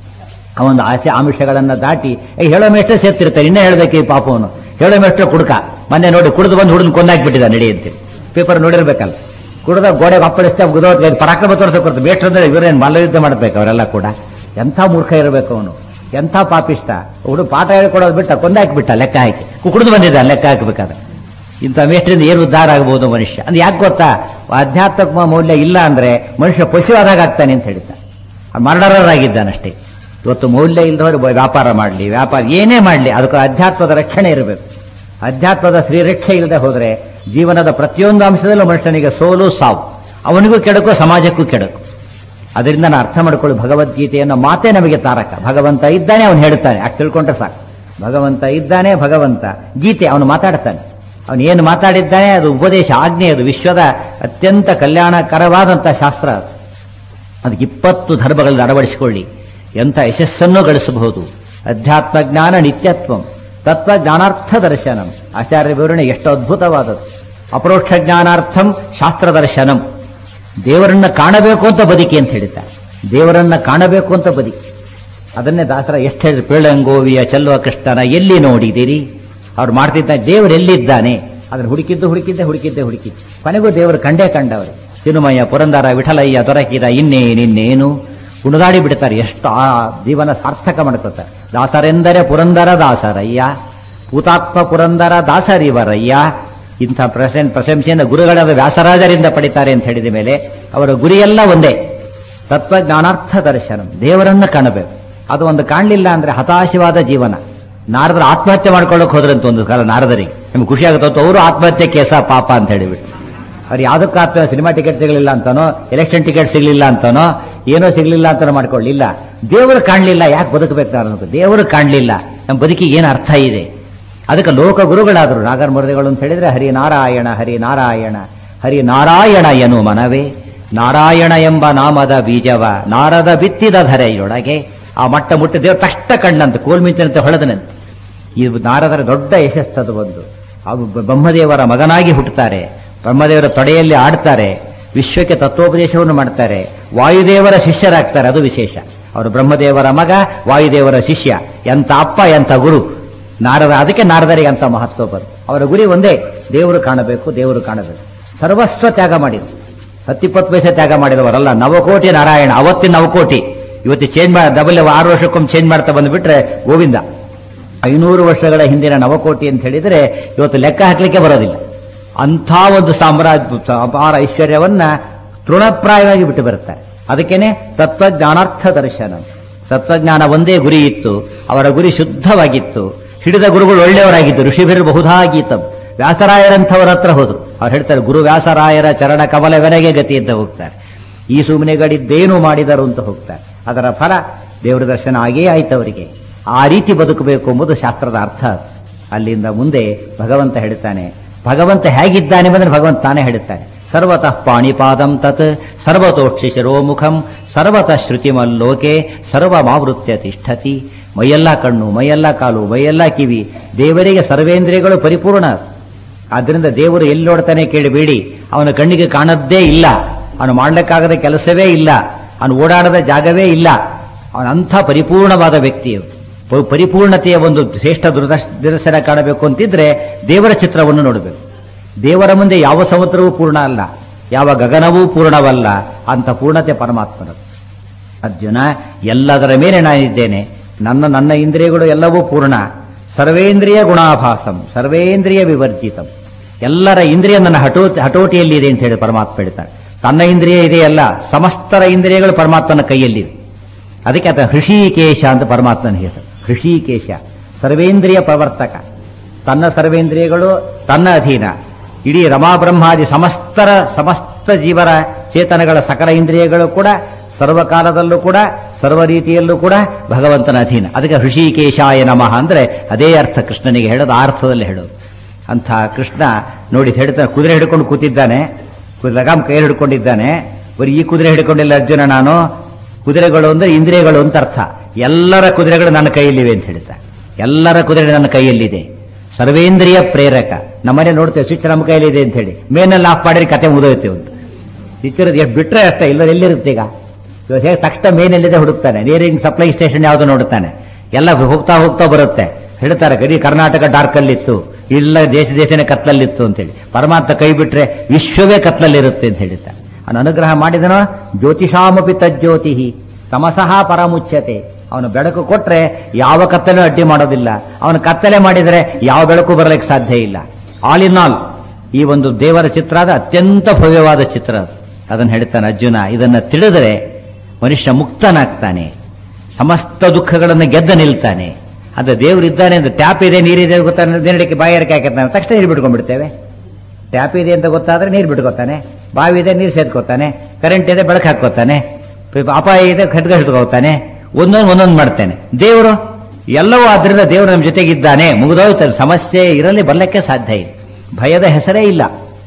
ಆ ಒಂದು ಆಸೆ ಆಮಿಷಗಳನ್ನ ದಾಟಿ ಏ, ಹೇಳೋ ಮೇಷ್ಟ್ರೆ ಸೇರ್ತಿರ್ತಾರೆ ಇನ್ನೇ ಹೇಳ್ಬೇಕು ಈ ಪಾಪವನು ಹೇಳೋ ಮೇಷ್ಟ್ರೆ ಕುಡ್ಕ ಮೊನ್ನೆ ನೋಡಿ ಕುಡಿದು ಬಂದು ಹುಡುಗನ ಕೊಂದಾಕ್ಬಿಟ್ಟಿದ್ದ ನಡೆಯುತ್ತೆ ಪೇಪರ್ ನೋಡಿರ್ಬೇಕಲ್ಲ ಕುಡ್ದ ಗೋಡೆಗೆ ಅಪ್ಪಳಿಸ್ತಾ ಗುದೋತ್ ಪರಾಕ್ರಮ ತೋರಿಸಕ್ಕೆ ಬರ್ತದೆ ಮೇಷ್ಟ್ರು ಅಂದ್ರೆ ಇವರೇನು ಮಲ್ಲಯುದ್ಧ ಮಾಡ್ಬೇಕು ಅವರೆಲ್ಲ ಕೂಡ ಎಂಥ ಮೂರ್ಖ ಇರಬೇಕು ಅವನು ಎಂಥ ಪಾಪಿಷ್ಟ ಹುಡುಗ ಪಾಠ ಹೇಳ್ಕೊಡೋದು ಬಿಟ್ಟ ಕೊಂದಾಕ್ಬಿಟ್ಟ ಲೆಕ್ಕ ಹಾಕಿ ಕುಡಿದು ಬಂದಿದ್ದ ಲೆಕ್ಕ ಹಾಕಬೇಕಾದ್ರೆ ಇಂಥ ಮೇಷ್ಟ್ರಿಂದ ಏನು ಉದ್ಧಾರ ಆಗ್ಬೋದು ಮನುಷ್ಯ ಅಂದ್ರೆ ಯಾಕೆ ಗೊತ್ತಾ ಆಧ್ಯಾತ್ಮಿಕ ಮೌಲ್ಯ ಇಲ್ಲ ಅಂದ್ರೆ ಮನುಷ್ಯ ಪಶುವಾದಾಗ ಆಗ್ತಾನೆ ಅಂತ ಹೇಳ್ತಾರೆ ಮರ್ಡರರ್ ಆಗಿದ್ದಾನಷ್ಟೇ ಇವತ್ತು ಮೌಲ್ಯ ಇಲ್ಲದವರು ವ್ಯಾಪಾರ ಮಾಡಲಿ ವ್ಯಾಪಾರ ಏನೇ ಮಾಡಲಿ ಅದಕ್ಕೆ ಅಧ್ಯಾತ್ಮದ ರಕ್ಷಣೆ ಇರಬೇಕು ಅಧ್ಯಾತ್ಮದ ಶ್ರೀರಕ್ಷೆ ಇಲ್ಲದೆ ಹೋದ್ರೆ ಜೀವನದ ಪ್ರತಿಯೊಂದು ಅಂಶದಲ್ಲೂ ಮನುಷ್ಯನಿಗೆ ಸೋಲು ಸಾವು ಅವನಿಗೂ ಕೆಡಕು ಸಮಾಜಕ್ಕೂ ಕೆಡಕು ಅದರಿಂದ ನಾನು ಅರ್ಥ ಮಾಡ್ಕೊಳ್ಳಿ ಭಗವದ್ಗೀತೆಯನ್ನು ಮಾತೇ ನಮಗೆ ತಾರಕ ಭಗವಂತ ಇದ್ದಾನೆ ಅವನು ಹೇಳ್ತಾನೆ ಅಷ್ಟು ತಿಳ್ಕೊಂಡ್ರೆ ಸಾಕು ಭಗವಂತ ಇದ್ದಾನೆ ಭಗವಂತ ಗೀತೆ ಅವನು ಮಾತಾಡ್ತಾನೆ ಅವನು ಏನು ಮಾತಾಡಿದ್ದಾನೆ ಅದು ಉಪದೇಶ ಆಜ್ಞೆ ಅದು ವಿಶ್ವದ ಅತ್ಯಂತ ಕಲ್ಯಾಣಕರವಾದಂಥ ಶಾಸ್ತ್ರ ಅದು ಅದಕ್ಕೆ ಇಪ್ಪತ್ತು ಧರ್ಮಗಳನ್ನು ಅಳವಡಿಸಿಕೊಳ್ಳಿ ಎಂಥ ಯಶಸ್ಸನ್ನು ಗಳಿಸಬಹುದು ಅಧ್ಯಾತ್ಮ ಜ್ಞಾನ ನಿತ್ಯತ್ವಂ ತತ್ವ ಜ್ಞಾನಾರ್ಥ ದರ್ಶನಂ ಆಚಾರ್ಯ ವಿವರಣೆ ಎಷ್ಟು ಅದ್ಭುತವಾದದ್ದು ಅಪರೋಕ್ಷ ಜ್ಞಾನಾರ್ಥಂ ಶಾಸ್ತ್ರ ದರ್ಶನಂ ದೇವರನ್ನ ಕಾಣಬೇಕು ಅಂತ ಬದುಕಿ ಅಂತ ಹೇಳಿದ್ದಾರೆ ದೇವರನ್ನ ಕಾಣಬೇಕು ಅಂತ ಬದುಕಿ ಅದನ್ನೇ ದಾಸರ ಎಷ್ಟು ಹೇಳಿದ್ರು ಪೇಳಂಗೋವಿಯ ಚೆಲ್ಲುವ ಕೃಷ್ಣನ ಎಲ್ಲಿ ನೋಡಿದಿರಿ ಅವ್ರು ಮಾಡ್ತಿದ್ದ ದೇವರು ಎಲ್ಲಿದ್ದಾನೆ ಅದನ್ನು ಹುಡುಕಿದ್ದು ಹುಡುಕಿದ್ದೆ ಹುಡುಕಿದ್ದೆ ಹುಡುಕಿದ್ದು ಕೊನೆಗೂ ದೇವರು ಕಂಡೇ ಕಂಡವರು ತಿರುಮಯ್ಯ ಪುರಂದರ ವಿಠಲಯ್ಯ ದೊರಕಿದ ಇನ್ನೇನಿನ್ನೇನು ಕುಣಿದಾಡಿ ಬಿಡ್ತಾರೆ ಎಷ್ಟು ಆ ಜೀವನ ಸಾರ್ಥಕ ಮಾಡ್ಕೋತಾರೆ ದಾಸರೆಂದರೆ ಪುರಂದರ ದಾಸರಯ್ಯ ಹುತಾತ್ಮ ಪುರಂದರ ದಾಸರಿವರಯ್ಯ ಇಂಥ ಪ್ರಶಂ ಪ್ರಶಂಸೆಯನ್ನು ಗುರುಗಳಾದ ವ್ಯಾಸರಾಜರಿಂದ ಪಡಿತಾರೆ ಅಂತ ಹೇಳಿದ ಮೇಲೆ ಅವರ ಗುರಿಯೆಲ್ಲ ಒಂದೇ ತತ್ವಜ್ಞಾನಾರ್ಥ ದರ್ಶನ ದೇವರನ್ನ ಕಾಣಬೇಕು ಅದು ಒಂದು ಕಾಣಲಿಲ್ಲ ಅಂದ್ರೆ ಹತಾಶವಾದ ಜೀವನ ನಾರದರು ಆತ್ಮಹತ್ಯೆ ಮಾಡ್ಕೊಳ್ಳೋಕೆ ಹೋದ್ರಂತ ಒಂದು ಕಾಲ ನಾರದರಿಗೆ ನಿಮ್ಗೆ ಖುಷಿ ಆಗುತ್ತೆ ಅವರು ಆತ್ಮಹತ್ಯೆ ಕೇಸ ಪಾಪ ಅಂತ ಹೇಳಿಬಿಟ್ಟು ಅವ್ರು ಯಾವುದಕ್ಕೂ ಆತ್ಮ ಸಿನಿಮಾ ಟಿಕೆಟ್ ಸಿಗಲಿಲ್ಲ ಅಂತಾನೋ ಎಲೆಕ್ಷನ್ ಟಿಕೆಟ್ ಸಿಗಲಿಲ್ಲ ಅಂತಾನೋ ಏನೋ ಸಿಗಲಿಲ್ಲ ಅಂತಾನೋ ಮಾಡ್ಕೊಳ್ಳಿಲ್ಲ ದೇವರು ಕಾಣಲಿಲ್ಲ ಯಾಕೆ ಬದುಕಬೇಕು ನಾನು ಅನ್ನೋದು ದೇವರು ಕಾಣಲಿಲ್ಲ ನಮ್ಮ ಬದುಕಿಗೆ ಏನು ಅರ್ಥ ಇದೆ ಅದಕ್ಕೆ ಲೋಕ ಗುರುಗಳಾದರು ನಾಗರಮೂರ್ತಿಗಳು ಅಂತ ಹೇಳಿದ್ರೆ ಹರಿ ನಾರಾಯಣ ಹರಿ ನಾರಾಯಣ ಹರಿ ನಾರಾಯಣ ಎನು ಮನವೇ ನಾರಾಯಣ ಎಂಬ ನಾಮದ ಬೀಜವ ನಾರದ ಬಿತ್ತಿದ ಧರೆಯೊಳಗೆ ಆ ಮಟ್ಟ ಮುಟ್ಟ ದೇವರು ತಷ್ಟ ಕಣ್ಣಂತೆ ಕೋಲ್ಮಿಂಚಿನಂತೆ ಹೊಳೆದನಂತೆ ಈ ನಾರದರ ದೊಡ್ಡ ಯಶಸ್ಸದು ಒಂದು ಅವು ಬ- ಬ್ರಹ್ಮದೇವರ ಮಗನಾಗಿ ಹುಟ್ಟುತ್ತಾರೆ ಬ್ರಹ್ಮದೇವರ ತೊಡೆಯಲ್ಲಿ ಆಡ್ತಾರೆ ವಿಶ್ವಕ್ಕೆ ತತ್ವೋಪದೇಶವನ್ನು ಮಾಡ್ತಾರೆ ವಾಯುದೇವರ ಶಿಷ್ಯರಾಗ್ತಾರೆ ಅದು ವಿಶೇಷ ಅವರು ಬ್ರಹ್ಮದೇವರ ಮಗ ವಾಯುದೇವರ ಶಿಷ್ಯ ಎಂತ ಅಪ್ಪ ಎಂತ ಗುರು ನಾರದ ಅದಕ್ಕೆ ನಾರದರಿಗೆ ಅಂತ ಮಹತ್ವ ಬಂತು ಅವರ ಗುರಿ ಒಂದೇ ದೇವರು ಕಾಣಬೇಕು ದೇವರು ಕಾಣಬೇಕು ಸರ್ವಸ್ವ ತ್ಯಾಗ ಮಾಡಿದ್ರು ಹತ್ತಿಪ್ಪತ್ತು ಪೈಸೆ ತ್ಯಾಗ ಮಾಡಿದವರಲ್ಲ ನವಕೋಟಿ ನಾರಾಯಣ ಅವತ್ತಿನ ನವಕೋಟಿ ಇವತ್ತು ಚೇಂಜ್ ಮಾಡಿ ಡಬಲ್ ಆರು ವರ್ಷಕ್ಕೊಮ್ಮೆ ಚೇಂಜ್ ಮಾಡ್ತಾ ಬಂದ್ಬಿಟ್ರೆ ಗೋವಿಂದ ಐನೂರು ವರ್ಷಗಳ ಹಿಂದಿನ ನವಕೋಟಿ ಅಂತ ಹೇಳಿದ್ರೆ ಇವತ್ತು ಲೆಕ್ಕ ಹಾಕ್ಲಿಕ್ಕೆ ಬರೋದಿಲ್ಲ ಅಂಥ ಒಂದು ಸಾಮ್ರಾಜ್ಯ ಅಪಾರ ಐಶ್ವರ್ಯವನ್ನ ತೃಣಪ್ರಾಯವಾಗಿ ಬಿಟ್ಟು ಬರುತ್ತಾರೆ ಅದಕ್ಕೇನೆ ತತ್ವಜ್ಞಾನಾರ್ಥ ದರ್ಶನ ತತ್ವಜ್ಞಾನ ಒಂದೇ ಗುರಿ ಇತ್ತು ಅವರ ಗುರಿ ಶುದ್ಧವಾಗಿತ್ತು ಹಿಡಿದ ಗುರುಗಳು ಒಳ್ಳೆಯವರಾಗಿದ್ದು ಋಷಿಭಿರ್ ಬಹುಧಾ ಗೀತಂ ವ್ಯಾಸರಾಯರಂಥವರ ಹತ್ರ ಹೋದ್ರು ಅವ್ರು ಹೇಳ್ತಾರೆ ಗುರು ವ್ಯಾಸರಾಯರ ಚರಣ ಕಮಲವೆನಗೆ ಗತಿ ಅಂತ ಹೋಗ್ತಾರೆ ಈ ಸುಮ್ಮನೆಗಳಿದ್ದೇನು ಮಾಡಿದರು ಅಂತ ಹೋಗ್ತಾರೆ ಅದರ ಫಲ ದೇವರ ದರ್ಶನ ಆಗೇ ಆಯ್ತು ಅವರಿಗೆ ಆ ರೀತಿ ಬದುಕಬೇಕು ಎಂಬುದು ಶಾಸ್ತ್ರದ ಅರ್ಥ ಅಲ್ಲಿಂದ ಮುಂದೆ ಭಗವಂತ ಹೇಳ್ತಾನೆ ಭಗವಂತ ಹೇಗಿದ್ದಾನೆ ಬಂದ್ರೆ ಭಗವಂತ ತಾನೇ ಹೇಳ್ತಾನೆ ಸರ್ವತಃ ಪಾಣಿಪಾದಂ ತತ್ ಸರ್ವತೋಕ್ಷಿ ಶಿರೋಮುಖಂ ಸರ್ವತಃ ಶ್ರುತಿಮಲ್ಲೋಕೆ ಸರ್ವಮಾವೃತ್ಯ ತಿಷ್ಠತಿ ಮೈಯೆಲ್ಲ ಕಣ್ಣು ಮೈಯೆಲ್ಲ ಕಾಲು ಮೈಯೆಲ್ಲ ಕಿವಿ ದೇವರಿಗೆ ಸರ್ವೇಂದ್ರಿಯಗಳು ಪರಿಪೂರ್ಣ ಆದ್ದರಿಂದ ದೇವರು ಎಲ್ಲಿ ನೋಡ್ತಾನೆ ಕೇಳಬೇಡಿ ಅವನ ಕಣ್ಣಿಗೆ ಕಾಣದ್ದೇ ಇಲ್ಲ ಅವನು ಮಾಡಲಿಕ್ಕಾಗದ ಕೆಲಸವೇ ಇಲ್ಲ ಅವನು ಓಡಾಡದ ಜಾಗವೇ ಇಲ್ಲ ಅವನಂಥ ಪರಿಪೂರ್ಣವಾದ ವ್ಯಕ್ತಿ ಪ- ಪರಿಪೂರ್ಣತೆಯ ಒಂದು ಶ್ರೇಷ್ಠ ದುರ್ದರ್ಶ ನಿದರ್ಶನ ಕಾಣಬೇಕು ಅಂತಿದ್ರೆ ದೇವರ ಚಿತ್ರವನ್ನು ನೋಡಬೇಕು ದೇವರ ಮುಂದೆ ಯಾವ ಸಮುದ್ರವೂ ಪೂರ್ಣ ಅಲ್ಲ ಯಾವ ಗಗನವೂ ಪೂರ್ಣವಲ್ಲ ಅಂತ ಪೂರ್ಣತೆ ಪರಮಾತ್ಮನದು ಅರ್ಜುನ ಎಲ್ಲದರ ಮೇಲೆ ನಾನಿದ್ದೇನೆ ನನ್ನ ನನ್ನ ಇಂದ್ರಿಯಗಳು ಎಲ್ಲವೂ ಪೂರ್ಣ ಸರ್ವೇಂದ್ರಿಯ ಗುಣಾಭಾಸಂ ಸರ್ವೇಂದ್ರಿಯ ವಿವರ್ಜಿತಂ ಎಲ್ಲರ ಇಂದ್ರಿಯ ನನ್ನ ಹಟೋ ಹಟೋಟಿಯಲ್ಲಿ ಇದೆ ಅಂತ ಹೇಳಿ ಪರಮಾತ್ಮ ಹೇಳ್ತಾನೆ ತನ್ನ ಇಂದ್ರಿಯ ಇದೆಯಲ್ಲ ಸಮಸ್ತರ ಇಂದ್ರಿಯಗಳು ಪರಮಾತ್ಮನ ಕೈಯಲ್ಲಿದೆ ಅದಕ್ಕೆ ಆತ ಹೃಷಿಕೇಶ ಅಂತ ಪರಮಾತ್ಮನ ಹೆಸರು ಹೃಷಿಕೇಶ ಸರ್ವೇಂದ್ರಿಯ ಪ್ರವರ್ತಕ ತನ್ನ ಸರ್ವೇಂದ್ರಿಯಗಳು ತನ್ನ ಅಧೀನ ಇಡೀ ರಮಾಬ್ರಹ್ಮಾದಿ ಸಮಸ್ತರ ಸಮಸ್ತ ಜೀವರ ಚೇತನಗಳ ಸಕಲ ಇಂದ್ರಿಯಗಳು ಕೂಡ ಸರ್ವಕಾಲದಲ್ಲೂ ಕೂಡ ಸರ್ವ ರೀತಿಯಲ್ಲೂ ಕೂಡ ಭಗವಂತನ ಅಧೀನ ಅದಕ್ಕೆ ಹೃಷಿಕೇಶಾಯ ನಮಃ ಅಂದ್ರೆ ಅದೇ ಅರ್ಥ ಕೃಷ್ಣನಿಗೆ ಹೇಳೋದು ಆ ಅರ್ಥದಲ್ಲಿ ಹೇಳೋದು ಅಂಥ ಕೃಷ್ಣ ನೋಡಿ ಹೇಳ್ತಾನೆ ಕುದುರೆ ಹಿಡ್ಕೊಂಡು ಕೂತಿದ್ದಾನೆ ಕು- ಲಗಾಮ್ ಕೈ ಹಿಡ್ಕೊಂಡಿದ್ದಾನೆ ಬರೀ ಈ ಕುದುರೆ ಹಿಡ್ಕೊಂಡಿಲ್ಲ ಅರ್ಜುನ ನಾನು ಕುದುರೆಗಳು ಅಂದ್ರೆ ಇಂದ್ರಿಯಗಳು ಅಂತ ಅರ್ಥ ಎಲ್ಲರ ಕುದುರೆಗಳು ನನ್ನ ಕೈಯಲ್ಲಿವೆ ಅಂತ ಹೇಳ್ತಾ ಎಲ್ಲರ ಕುದುರೆ ನನ್ನ ಕೈಯಲ್ಲಿದೆ ಸರ್ವೇಂದ್ರಿಯ ಪ್ರೇರಕ ನಮ್ಮನೆ ನೋಡ್ತೇವೆ ಸ್ವಿಚ್ ನಮ್ಮ ಕೈಯಲ್ಲಿದೆ ಅಂತ ಹೇಳಿ ಮೇನಲ್ಲಿ ಆಫ್ ಮಾಡಿದ್ರೆ ಕತೆ ಮುಗಿದೋಯ್ತೆ ಒಂದು ಇತ್ತಿರೋದು ಎಷ್ಟು ಬಿಟ್ರೆ ಅಷ್ಟೇ ಇಲ್ಲ ಎಲ್ಲಿರುತ್ತೆ ಈಗ ಇವಾಗ ಹೇಗೆ ತಕ್ಷಣ ಮೇನೆಲ್ಲಿದೆ ಹುಡುಕ್ತಾನೆ ನೀರಿಂಗ್ ಸಪ್ಲೈ ಸ್ಟೇಷನ್ ಯಾವುದು ನೋಡುತ್ತಾನೆ ಎಲ್ಲ ಹೋಗ್ತಾ ಹೋಗ್ತಾ ಬರುತ್ತೆ ಹೇಳ್ತಾರೆ ಗಡಿ ಕರ್ನಾಟಕ ಡಾರ್ಕ್ ಅಲ್ಲಿತ್ತು ಇಲ್ಲ ದೇಶ ದೇಶನೇ ಕತ್ಲಲ್ಲಿತ್ತು ಅಂತೇಳಿ ಪರಮಾತ್ಮ ಕೈ ಬಿಟ್ರೆ ವಿಶ್ವವೇ ಕತ್ಲಲ್ಲಿರುತ್ತೆ ಅಂತ ಹೇಳ್ತಾರೆ ಅವನು ಅನುಗ್ರಹ ಮಾಡಿದನೋ ಜ್ಯೋತಿಷಾಮಪಿ ತಜ್ಜ್ಯೋತಿ ತಮಸಃ ಪರಮುಚ್ಯತೆ ಅವನು ಬೆಳಕು ಕೊಟ್ರೆ ಯಾವ ಕತ್ತಲೆ ಅಡ್ಡಿ ಮಾಡೋದಿಲ್ಲ ಅವನು ಕತ್ತಲೆ ಮಾಡಿದರೆ ಯಾವ ಬೆಳಕು ಬರಲಿಕ್ಕೆ ಸಾಧ್ಯ ಇಲ್ಲ ಆಲ್ ಇನ್ ಆಲ್ ಈ ಒಂದು ದೇವರ ಚಿತ್ರ ಅದು ಅತ್ಯಂತ ಭವ್ಯವಾದ ಚಿತ್ರ ಅದು. ಅದನ್ನು ಹೇಳ್ತಾನೆ ಅರ್ಜುನ ಇದನ್ನ ತಿಳಿದರೆ ಮನುಷ್ಯ ಮುಕ್ತನಾಗ್ತಾನೆ ಸಮಸ್ತ ದುಃಖಗಳನ್ನು ಗೆದ್ದ ನಿಲ್ತಾನೆ ಅದು ದೇವರು ಇದ್ದಾನೆ ಅಂತ ಟ್ಯಾಪ್ ಇದೆ ನೀರಿದೆ ಗೊತ್ತಾನೆ ದಿನಕ್ಕೆ ಬಾಯಾರಿಕೆ ಹಾಕಿರ್ತಾನೆ ತಕ್ಷಣ ನೀರು ಬಿಟ್ಕೊಂಡ್ಬಿಡ್ತೇವೆ ಟ್ಯಾಪ್ ಇದೆ ಅಂತ ಗೊತ್ತಾದ್ರೆ ನೀರು ಬಿಟ್ಕೋತಾನೆ ಬಾವಿ ಇದೆ ನೀರು ಸೇದ್ಕೋತಾನೆ ಕರೆಂಟ್ ಇದೆ ಬೆಳಕು ಹಾಕೋತಾನೆ ಅಪಾಯ ಇದೆ ಖಡ್ಗ ಹಿಡ್ಕೋತಾನೆ ಒಂದೊಂದು ಒಂದೊಂದು ಮಾಡ್ತಾನೆ ದೇವರು ಎಲ್ಲವೂ ಆದ್ರಿಂದ ದೇವರು ನಮ್ಮ ಜೊತೆಗಿದ್ದಾನೆ ಮುಗಿದೋಯ್ತು ಸಮಸ್ಯೆ ಇರಲಿ ಬರ್ಲಿಕ್ಕೆ ಸಾಧ್ಯ ಇದೆ ಭಯದ ಹೆಸರೇ ಇಲ್ಲ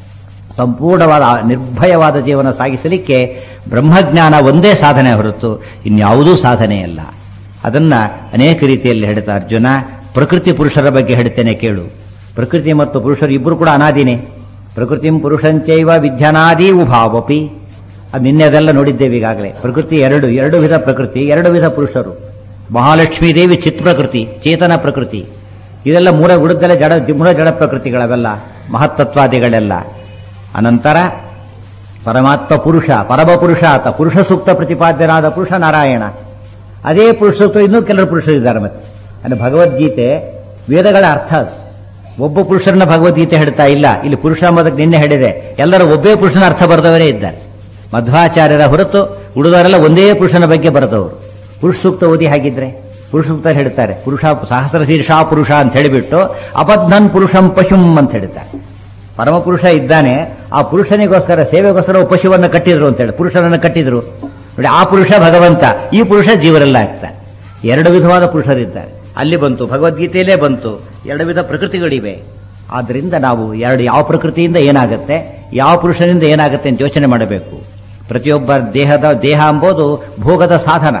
ಸಂಪೂರ್ಣವಾದ ನಿರ್ಭಯವಾದ ಜೀವನ ಸಾಗಿಸಲಿಕ್ಕೆ ಬ್ರಹ್ಮಜ್ಞಾನ ಒಂದೇ ಸಾಧನೆ ಹೊರತು ಇನ್ಯಾವುದೂ ಸಾಧನೆಯಲ್ಲ ಅದನ್ನ ಅನೇಕ ರೀತಿಯಲ್ಲಿ ಹೇಳ್ತಾ ಅರ್ಜುನ ಪ್ರಕೃತಿ ಪುರುಷರ ಬಗ್ಗೆ ಹೇಳ್ತೇನೆ ಕೇಳು ಪ್ರಕೃತಿ ಮತ್ತು ಪುರುಷರು ಇಬ್ಬರು ಕೂಡ ಅನಾದಿನೇ ಪ್ರಕೃತಿ ಪುರುಷಂಚೈವ ವಿದ್ಯನಾದಿ ಉಭಾವಪಿ ಅದು ನಿನ್ನೆ ಅದೆಲ್ಲ ನೋಡಿದ್ದೇವೆ ಈಗಾಗಲೇ ಪ್ರಕೃತಿ ಎರಡು ಎರಡು ವಿಧ ಪ್ರಕೃತಿ ಎರಡು ವಿಧ ಪುರುಷರು ಮಹಾಲಕ್ಷ್ಮೀ ದೇವಿ ಚಿತ್ ಪ್ರಕೃತಿ ಚೇತನ ಪ್ರಕೃತಿ ಇದೆಲ್ಲ ಮೂರ ಉಳಿದಲ್ಲೇ ಜಡ ಮೂರ ಜಡ ಪ್ರಕೃತಿಗಳವೆಲ್ಲ ಮಹತ್ತತ್ವಾದಿಗಳೆಲ್ಲ ಅನಂತರ ಪರಮಾತ್ಮ ಪುರುಷ ಪರಮ ಪುರುಷ ಆತ ಪುರುಷ ಸೂಕ್ತ ಪ್ರತಿಪಾದ್ಯನಾದ ಪುರುಷ ನಾರಾಯಣ ಅದೇ ಪುರುಷ ಸೂಕ್ತ ಇನ್ನೂ ಕೆಲವರು ಪುರುಷರಿದ್ದಾರೆ ಮತ್ತೆ ಅಂದರೆ ಭಗವದ್ಗೀತೆ ವೇದಗಳ ಅರ್ಥ ಅದು ಒಬ್ಬ ಪುರುಷರನ್ನ ಭಗವದ್ಗೀತೆ ಹೇಳ್ತಾ ಇಲ್ಲ ಇಲ್ಲಿ ಪುರುಷ ಎಂಬುದಕ್ಕೆ ನಿನ್ನೆ ಹೇಳಿದೆ ಎಲ್ಲರೂ ಒಬ್ಬೇ ಪುರುಷನ ಅರ್ಥ ಬರೆದವರೇ ಇದ್ದಾರೆ ಮಧ್ವಾಚಾರ್ಯರ ಹೊರತು ಉಳಿದವರೆಲ್ಲ ಒಂದೇ ಪುರುಷನ ಬಗ್ಗೆ ಬರೆದವರು ಪುರುಷ ಸೂಕ್ತ ಓದಿ ಹಾಗಿದ್ರೆ ಪುರುಷ ಸೂಕ್ತ ಹೇಳ್ತಾರೆ ಪುರುಷ ಸಹಸ್ರ ಶೀರ್ಷ ಪುರುಷ ಅಂತ ಹೇಳಿಬಿಟ್ಟು ಅಬದ್ಧನ್ ಪುರುಷಂ ಪಶುಂ ಅಂತ ಹೇಳ್ತಾರೆ ಪರಮಪುರುಷ ಇದ್ದಾನೆ ಆ ಪುರುಷನಿಗೋಸ್ಕರ ಸೇವೆಗೋಸ್ಕರ ಒಬ್ಬ ಪಶುವನ್ನು ಕಟ್ಟಿದ್ರು ಅಂತ ಹೇಳಿ ಪುರುಷನನ್ನು ಕಟ್ಟಿದ್ರು ನೋಡಿ ಆ ಪುರುಷ ಭಗವಂತ ಈ ಪುರುಷ ಜೀವರೆಲ್ಲ ಆಗ್ತಾರೆ ಎರಡು ವಿಧವಾದ ಪುರುಷರಿದ್ದಾರೆ ಅಲ್ಲಿ ಬಂತು ಭಗವದ್ಗೀತೆಯಲ್ಲೇ ಬಂತು ಎರಡು ವಿಧ ಪ್ರಕೃತಿಗಳಿವೆ ಆದ್ರಿಂದ ನಾವು ಎರಡು ಯಾವ ಪ್ರಕೃತಿಯಿಂದ ಏನಾಗುತ್ತೆ ಯಾವ ಪುರುಷನಿಂದ ಏನಾಗುತ್ತೆ ಅಂತ ಯೋಚನೆ ಮಾಡಬೇಕು ಪ್ರತಿಯೊಬ್ಬ ದೇಹದ ದೇಹ ಎಂಬುದು ಭೋಗದ ಸಾಧನ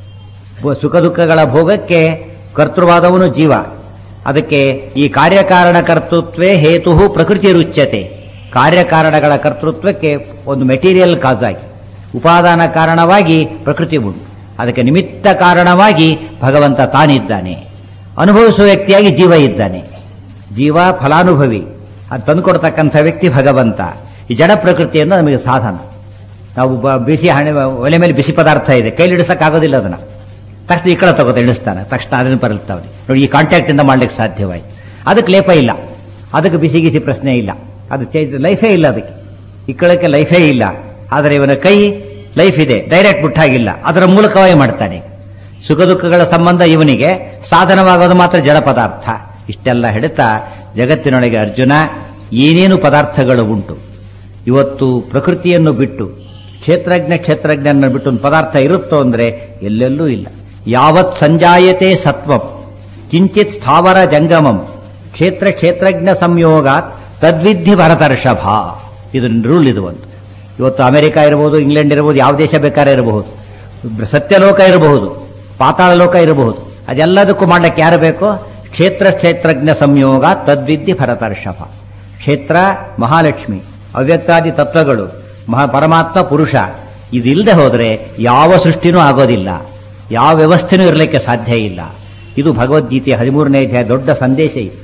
ಭೋ- ಸುಖ ದುಃಖಗಳ ಭೋಗಕ್ಕೆ ಕರ್ತೃವಾದವನು ಜೀವ ಅದಕ್ಕೆ ಈ ಕಾರ್ಯಕಾರಣ ಕರ್ತೃತ್ವೇ ಹೇತು ಪ್ರಕೃತಿ ರುಚ್ಯತೆ ಕಾರ್ಯಕಾರಣಗಳ ಕರ್ತೃತ್ವಕ್ಕೆ ಒಂದು ಮೆಟೀರಿಯಲ್ ಕಾಸ್ ಆಗಿ ಉಪಾದಾನ ಕಾರಣವಾಗಿ ಪ್ರಕೃತಿ ಉಂಟು ಅದಕ್ಕೆ ನಿಮಿತ್ತ ಕಾರಣವಾಗಿ ಭಗವಂತ ತಾನಿದ್ದಾನೆ ಅನುಭವಿಸುವ ವ್ಯಕ್ತಿಯಾಗಿ ಜೀವ ಇದ್ದಾನೆ ಜೀವ ಫಲಾನುಭವಿ ಅದು ತಂದುಕೊಡ್ತಕ್ಕಂಥ ವ್ಯಕ್ತಿ ಭಗವಂತ ಈ ಜಡ ಪ್ರಕೃತಿಯನ್ನು ನಮಗೆ ಸಾಧನ ನಾವು ಬ- ಬಿಸಿ ಹಣೆ ಒಲೆ ಮೇಲೆ ಬಿಸಿ ಪದಾರ್ಥ ಇದೆ ಕೈಲಿ ಆಗೋದಿಲ್ಲ ಅದನ್ನ ತಕ್ಷಣ ಈ ಕಡೆ ತಗೋತ ಇಳಿಸ್ತಾನೆ ತಕ್ಷಣ ಅದನ್ನು ಬರುತ್ತಾವೆ ನೋಡಿ ಈ ಕಾಂಟ್ಯಾಕ್ಟ್ ಇಂದ ಮಾಡ್ಲಿಕ್ಕೆ ಸಾಧ್ಯವಾಯ್ತು ಅದಕ್ಕೆ ಲೇಪ ಇಲ್ಲ ಅದಕ್ಕೆ ಬಿಸಿ ಗಿಸಿ ಪ್ರಶ್ನೆ ಇಲ್ಲ ಅದು ಚೇ- ಲೈಫೇ ಇಲ್ಲ ಅದಕ್ಕೆ ಇಕ್ಕಳಕ್ಕೆ ಲೈಫೇ ಇಲ್ಲ ಆದರೆ ಇವನ ಕೈ ಲೈಫ್ ಇದೆ ಡೈರೆಕ್ಟ್ ಬಿಟ್ಟಾಗಿಲ್ಲ ಅದರ ಮೂಲಕವಾಗಿ ಮಾಡ್ತಾನೆ ಸುಖ ದುಃಖಗಳ ಸಂಬಂಧ ಇವನಿಗೆ ಸಾಧನವಾಗೋದು ಮಾತ್ರ ಜಡ ಪದಾರ್ಥ ಇಷ್ಟೆಲ್ಲ ಹೇಳ್ತಾ ಜಗತ್ತಿನೊಳಗೆ ಅರ್ಜುನ ಏನೇನು ಪದಾರ್ಥಗಳು ಉಂಟು ಇವತ್ತು ಪ್ರಕೃತಿಯನ್ನು ಬಿಟ್ಟು ಕ್ಷೇತ್ರಜ್ಞ ಕ್ಷೇತ್ರಜ್ಞನ ಬಿಟ್ಟು ಒಂದು ಪದಾರ್ಥ ಇರುತ್ತೋ ಅಂದ್ರೆ ಎಲ್ಲೆಲ್ಲೂ ಇಲ್ಲ ಯಾವತ್ ಸಂಜಾಯತೆ ಸತ್ವಂ ಕಿಂಚಿತ್ ಸ್ಥಾವರ ಜಂಗಮಂ ಕ್ಷೇತ್ರ ಕ್ಷೇತ್ರಜ್ಞ ಸಂಯೋಗಾತ್ ತದ್ವಿಧಿ ಭರತರ್ಷಭ ಇದು ರೂಲ್ ಇದು ಒಂದು ಇವತ್ತು ಅಮೆರಿಕ ಇರಬಹುದು ಇಂಗ್ಲೆಂಡ್ ಇರಬಹುದು ಯಾವ ದೇಶ ಬೇಕಾದ್ರೆ ಇರಬಹುದು ಸತ್ಯಲೋಕ ಇರಬಹುದು ಪಾತಾಳ ಲೋಕ ಇರಬಹುದು ಅದೆಲ್ಲದಕ್ಕೂ ಮಾಡ್ಲಿಕ್ಕೆ ಯಾರು ಬೇಕು ಕ್ಷೇತ್ರ ಕ್ಷೇತ್ರಜ್ಞ ಸಂಯೋಗ ತದ್ವಿಧಿ ಭರತರ್ಷಭ ಕ್ಷೇತ್ರ ಮಹಾಲಕ್ಷ್ಮಿ ಅವ್ಯಕ್ತಾದಿ ತತ್ವಗಳು ಮಹಾ ಪರಮಾತ್ಮ ಪುರುಷ ಇದಿಲ್ಲದೆ ಹೋದರೆ ಯಾವ ಸೃಷ್ಟಿನೂ ಆಗೋದಿಲ್ಲ ಯಾವ ವ್ಯವಸ್ಥೆನೂ ಇರಲಿಕ್ಕೆ ಸಾಧ್ಯ ಇಲ್ಲ ಇದು ಭಗವದ್ಗೀತೆಯ ಹದಿಮೂರನೇ ಅಧ್ಯಾಯ ದೊಡ್ಡ ಸಂದೇಶ ಇದು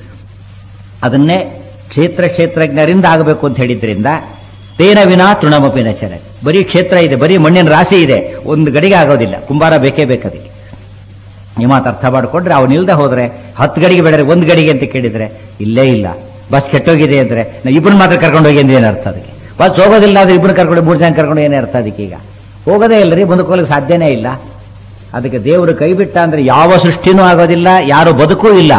ಅದನ್ನೇ ಕ್ಷೇತ್ರ ಕ್ಷೇತ್ರಜ್ಞರಿಂದ ಆಗಬೇಕು ಅಂತ ಹೇಳಿದ್ರಿಂದ ತೇನ ವಿನಾ ತೃಣಮಪಿ ನಚರ ಬರೀ ಕ್ಷೇತ್ರ ಇದೆ ಬರೀ ಮಣ್ಣಿನ ರಾಶಿ ಇದೆ ಒಂದು ಗಡಿಗೆ ಆಗೋದಿಲ್ಲ ಕುಂಬಾರ ಬೇಕೇ ಬೇಕದಕ್ಕೆ ಈ ಮಾತು ಅರ್ಥ ಮಾಡಿಕೊಂಡ್ರೆ ಅವನು ಇಲ್ದೆ ಹೋದ್ರೆ ಹತ್ತು ಗಡಿಗೆ ಬೇಡರೆ ಒಂದು ಗಡಿಗೆ ಅಂತ ಕೇಳಿದ್ರೆ ಇಲ್ಲೇ ಇಲ್ಲ ಬಸ್ ಕೆಟ್ಟೋಗಿದೆ ಅಂದ್ರೆ ನಾ ಇಬ್ಬರು ಮಾತ್ರ ಕರ್ಕೊಂಡು ಹೋಗಿ ಅಂದ್ರೆ ಏನು ಅರ್ಥ ಅದಕ್ಕೆ ಬಸ್ ಹೋಗೋದಿಲ್ಲ ಅಂದ್ರೆ ಇಬ್ಬರು ಕರ್ಕೊಂಡು ಮೂರು ಜನ ಕರ್ಕೊಂಡು ಏನೇ ಅರ್ಥ ಅದಕ್ಕೆ ಈಗ ಹೋಗೋದೇ ಇಲ್ಲ ರೀ ಮುಂದಕ್ಕೆ ಹೋಗ್ಲಿಕ್ಕೆ ಸಾಧ್ಯನೇ ಇಲ್ಲ ಅದಕ್ಕೆ ದೇವರು ಕೈ ಬಿಟ್ಟ ಅಂದ್ರೆ ಯಾವ ಸೃಷ್ಟಿನೂ ಆಗೋದಿಲ್ಲ ಯಾರು ಬದುಕೂ ಇಲ್ಲ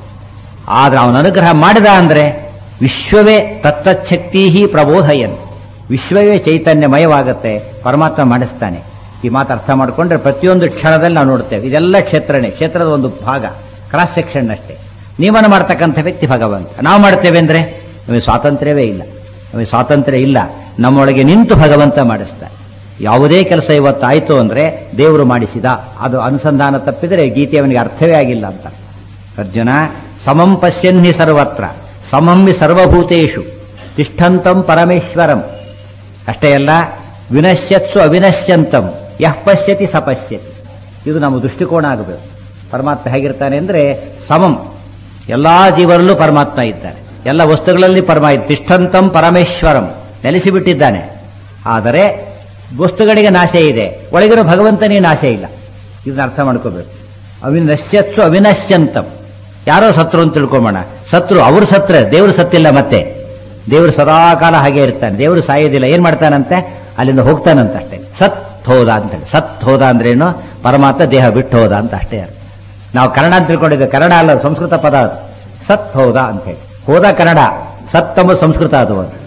ಆದ್ರೆ ಅವನ ಅನುಗ್ರಹ ಮಾಡಿದ ಅಂದ್ರೆ ವಿಶ್ವವೇ ತತ್ತಚ್ಛಕ್ತಿ ಪ್ರಬೋಧಯನ್ ವಿಶ್ವವೇ ಚೈತನ್ಯಮಯವಾಗುತ್ತೆ ಪರಮಾತ್ಮ ಮಾಡಿಸ್ತಾನೆ ಈ ಮಾತು ಅರ್ಥ ಮಾಡಿಕೊಂಡ್ರೆ ಪ್ರತಿಯೊಂದು ಕ್ಷಣದಲ್ಲಿ ನಾವು ನೋಡ್ತೇವೆ ಇದೆಲ್ಲ ಕ್ಷೇತ್ರನೇ ಕ್ಷೇತ್ರದ ಒಂದು ಭಾಗ ಕ್ರಾಸ್ ಸೆಕ್ಷನ್ ಅಷ್ಟೇ ನಿಯಮನ ಮಾಡ್ತಕ್ಕಂಥ ವ್ಯಕ್ತಿ ಭಗವಂತ ನಾವು ಮಾಡ್ತೇವೆ ಅಂದ್ರೆ ನಮಗೆ ಸ್ವಾತಂತ್ರ್ಯವೇ ಇಲ್ಲ ನಮಗೆ ಸ್ವಾತಂತ್ರ್ಯ ಇಲ್ಲ ನಮ್ಮೊಳಗೆ ನಿಂತು ಭಗವಂತ ಮಾಡಿಸ್ತಾನೆ ಯಾವುದೇ ಕೆಲಸ ಇವತ್ತಾಯ್ತು ಅಂದ್ರೆ ದೇವರು ಮಾಡಿಸಿದ ಅದು ಅನುಸಂಧಾನ ತಪ್ಪಿದರೆ ಗೀತೆ ಅವನಿಗೆ ಅರ್ಥವೇ ಆಗಿಲ್ಲ ಅಂತ ಅರ್ಜುನ ಸಮಂ ಪಶ್ಯನ್ಹಿ ಸರ್ವತ್ರ ಸಮಂ ಹಿ ಸರ್ವಭೂತೇಷು ತಿಷ್ಠಂತಂ ಪರಮೇಶ್ವರಂ ಅಷ್ಟೇ ಅಲ್ಲ ವಿನಶ್ಯತ್ಸು ಅವಿನಶ್ಯಂತಂ ಯಃ ಪಶ್ಯತಿ ಸಪಶ್ಯತಿ ಇದು ನಮ್ಮ ದೃಷ್ಟಿಕೋನ ಆಗಬೇಕು ಪರಮಾತ್ಮ ಹೇಗಿರ್ತಾನೆ ಅಂದ್ರೆ ಸಮಂ ಎಲ್ಲಾ ಜೀವರಲ್ಲೂ ಪರಮಾತ್ಮ ಇದ್ದಾನೆ ಎಲ್ಲ ವಸ್ತುಗಳಲ್ಲಿ ಪರಮ ತಿಷ್ಠಂತಂ ಪರಮೇಶ್ವರಂ ನೆಲೆಸಿಬಿಟ್ಟಿದ್ದಾನೆ ಆದರೆ ವಸ್ತುಗಳಿಗೆ ನಾಶ ಇದೆ ಒಳಗಿರೋ ಭಗವಂತನೇ ನಾಶ ಇಲ್ಲ ಇದನ್ನ ಅರ್ಥ ಮಾಡ್ಕೋಬೇಕು ಅವಿನಶ್ಯತ್ಸು ಅವಿನಶ್ಯಂತಂ ಯಾರೋ ಸತ್ರು ಅಂತ ತಿಳ್ಕೊಂಬೋಣ ಸತ್ರು ಅವ್ರು ಸತ್ರ ದೇವರು ಸತ್ತಿಲ್ಲ ಮತ್ತೆ ದೇವರು ಸದಾಕಾಲ ಹಾಗೆ ಇರ್ತಾನೆ ದೇವರು ಸಾಯೋದಿಲ್ಲ ಏನ್ ಮಾಡ್ತಾನಂತೆ ಅಲ್ಲಿಂದ ಹೋಗ್ತಾನಂತ ಅಷ್ಟೇ ಸತ್ ಹೋದ ಅಂತೇಳಿ ಸತ್ ಹೋದ ಅಂದ್ರೇನು ಪರಮಾತ್ಮ ದೇಹ ಬಿಟ್ಟು ಹೋದ ಅಂತ ಅಷ್ಟೇ ಅರ್ಥ ನಾವು ಕನ್ನಡ ಅಂತ ತಿಳ್ಕೊಂಡಿದ್ದೇವೆ ಕನ್ನಡ ಅಲ್ಲ ಅದು ಸಂಸ್ಕೃತ ಪದ ಅದು ಸತ್ ಹೋದ ಅಂತೇಳಿ ಹೋದ ಕನ್ನಡ ಸತ್ ಎಂಬುದು ಸಂಸ್ಕೃತ ಅದು ಒಂದು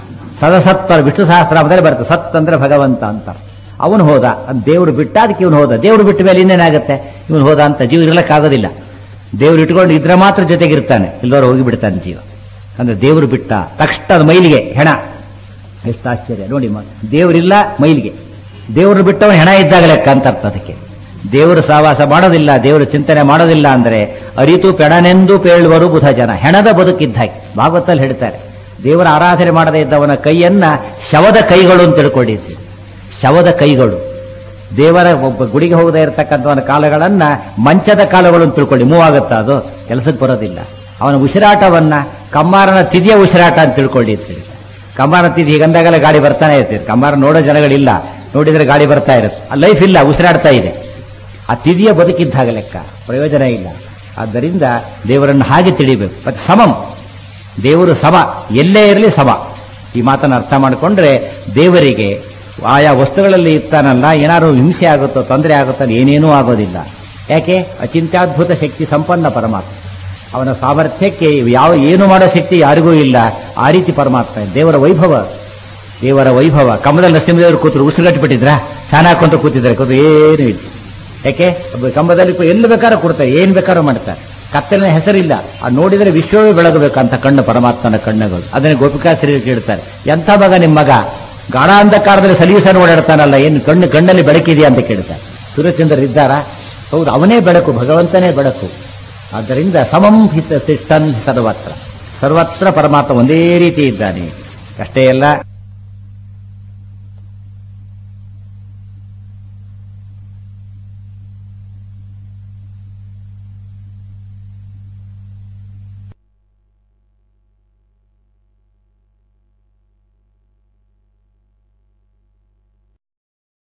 ಸದಸತ್ವ ವಿಷ್ಣು ಸಹಸ್ರಾಮದಲ್ಲಿ ಬರುತ್ತೆ ಸತ್ ಅಂದ್ರೆ ಭಗವಂತ ಅಂತ ಅವನು ಹೋದ ಅದ್ ದೇವರು ಬಿಟ್ಟ ಅದಕ್ಕೆ ಇವನು ಹೋದ ದೇವರು ಬಿಟ್ಟ ಮೇಲೆ ಇನ್ನೇನಾಗುತ್ತೆ ಇವನು ಹೋದ ಅಂತ ಜೀವ ಇರ್ಲಕ್ಕಾಗೋದಿಲ್ಲ ದೇವ್ರು ಇಟ್ಕೊಂಡು ಇದ್ರೆ ಮಾತ್ರ ಜೊತೆಗಿರ್ತಾನೆ ಇಲ್ಲದವ್ರು ಹೋಗಿ ಬಿಡ್ತಾನೆ ಜೀವ ಅಂದ್ರೆ ದೇವರು ಬಿಟ್ಟ ತಕ್ಷಣ ಅದು ಮೈಲಿಗೆ ಹೆಣ ಎಷ್ಟು ಆಶ್ಚರ್ಯ ನೋಡಿ ಮ- ದೇವರಿಲ್ಲ ಮೈಲಿಗೆ ದೇವರು ಬಿಟ್ಟವನು ಹೆಣ ಇದ್ದಾಗ ಲೆಕ್ಕ ಅಂತ ಅರ್ಥ ಅದಕ್ಕೆ ದೇವರು ಸಹವಾಸ ಮಾಡೋದಿಲ್ಲ ದೇವರು ಚಿಂತನೆ ಮಾಡೋದಿಲ್ಲ ಅಂದ್ರೆ ಅರಿತು ಪೆಣನೆಂದು ಪೇಳುವರು ಬುಧ ಜನ ಹೆಣದ ಬದುಕಿದ್ದ ಹಾಗೆ ಭಾಗವತಲ್ಲಿ ಹೇಳ್ತಾರೆ ದೇವರ ಆರಾಧನೆ ಮಾಡದೇ ಇದ್ದವನ ಕೈಯನ್ನ ಶವದ ಕೈಗಳು ಅಂತ ತಿಳ್ಕೊಂಡಿರ್ತೀವಿ ಶವದ ಕೈಗಳು ದೇವರ ಒಬ್ಬ ಗುಡಿಗೆ ಹೋಗದೇ ಇರತಕ್ಕಂಥವನ ಕಾಲಗಳನ್ನ ಮಂಚದ ಕಾಲಗಳು ಅಂತ ತಿಳ್ಕೊಳ್ಳಿ ಮೂವ್ ಆಗುತ್ತಾ ಅದು ಕೆಲಸಕ್ಕೆ ಬರೋದಿಲ್ಲ ಅವನ ಉಸಿರಾಟವನ್ನ ಕಮ್ಮಾರನ ತಿಥಿಯ ಉಸಿರಾಟ ಅಂತ ತಿಳ್ಕೊಳ್ಳಿ ಅಂತ ಹೇಳ್ತಾರೆ ಕಮ್ಮಾರನ ತಿಥಿ ಹೀಗಂದಾಗೆಲ್ಲ ಗಾಡಿ ಬರ್ತಾನೆ ಇರ್ತದೆ ಕಮ್ಮಾರ ನೋಡೋ ಜನಗಳಿಲ್ಲ ನೋಡಿದ್ರೆ ಗಾಡಿ ಬರ್ತಾ ಇರುತ್ತೆ ಆ ಲೈಫ್ ಇಲ್ಲ ಉಸಿರಾಡ್ತಾ ಇದೆ ಆ ತಿಥಿಯ ಬದುಕಿದ್ದಾಗ ಲೆಕ್ಕ ಪ್ರಯೋಜನ ಇಲ್ಲ ಆದ್ದರಿಂದ ದೇವರನ್ನು ಹಾಗೆ ತಿಳಿಬೇಕು ಮತ್ತೆ ಸಮಂ ದೇವರು ಸಮ ಎಲ್ಲೇ ಇರಲಿ ಸಮ ಈ ಮಾತನ್ನು ಅರ್ಥ ಮಾಡಿಕೊಂಡ್ರೆ ದೇವರಿಗೆ ಆಯಾ ವಸ್ತುಗಳಲ್ಲಿ ಇರ್ತಾನಲ್ಲ ಏನಾದ್ರು ಹಿಂಸೆ ಆಗುತ್ತೋ ತೊಂದರೆ ಆಗುತ್ತೋ ಅಲ್ಲಿ ಏನೇನೂ ಆಗೋದಿಲ್ಲ ಯಾಕೆ ಅಚಿಂತ್ಯಾದ್ಭುತ ಶಕ್ತಿ ಸಂಪನ್ನ ಪರಮಾತ್ಮ ಅವನ ಸಾಮರ್ಥ್ಯಕ್ಕೆ ಯಾವ ಏನು ಮಾಡೋ ಶಕ್ತಿ ಯಾರಿಗೂ ಇಲ್ಲ ಆ ರೀತಿ ಪರಮಾತ್ಮ ದೇವರ ವೈಭವ ದೇವರ ವೈಭವ ಕಮಲದಲ್ಲಿ ನರಸಿಂಹದೇವರು ಕೂತರು ಉಸಿರುಗಟ್ಟು ಬಿಟ್ಟಿದ್ರ ಫ್ಯಾನ್ ಹಾಕೊಂತ ಕೂತಿದ್ದಾರೆ ಕೂತು ಏನು ಇಲ್ಲ ಯಾಕೆ ಒಬ್ಬ ಕಂಬದಲ್ಲಿ ಕೂ- ಎಲ್ಲಿ ಬೇಕಾದ್ರೂ ಕೊಡ್ತಾರೆ ಏನ್ ಬೇಕಾದ್ರೂ ಮಾಡ್ತಾರೆ ಕತ್ತಲಿನ ಹೆಸರಿಲ್ಲ ಆ ನೋಡಿದರೆ ವಿಶ್ವವೇ ಬೆಳಗಬೇಕಂತ ಕಣ್ಣು ಪರಮಾತ್ಮನ ಕಣ್ಣುಗಳು ಅದನ್ನೇ ಗೋಪಿಕಾ ಶ್ರೀ ಕೇಳ್ತಾರೆ ಎಂಥ ಮಗ ನಿಮ್ಮ ಮಗ ಗಾಢಾಂಧಕಾರದಲ್ಲಿ ಸಲೀಸನ್ನು ಓಡಾಡ್ತಾನಲ್ಲ ಏನು ಕಣ್ಣು ಕಣ್ಣಲ್ಲಿ ಬೆಳಕಿದೆಯಾ ಅಂತ ಕೇಳ್ತಾರೆ ಸೂರ್ಯಚಂದ್ರ ಇದ್ದಾರಾ ಹೌದು ಅವನೇ ಬೆಳಕು ಭಗವಂತನೇ ಬೆಳಕು ಆದ್ದರಿಂದ ಸಮಂ ಹಿತ ತಿಷ್ಟನ್ ಸರ್ವತ್ರ ಸರ್ವತ್ರ ಪರಮಾತ್ಮ ಒಂದೇ ರೀತಿ ಇದ್ದಾನೆ ಅಷ್ಟೇ ಅಲ್ಲ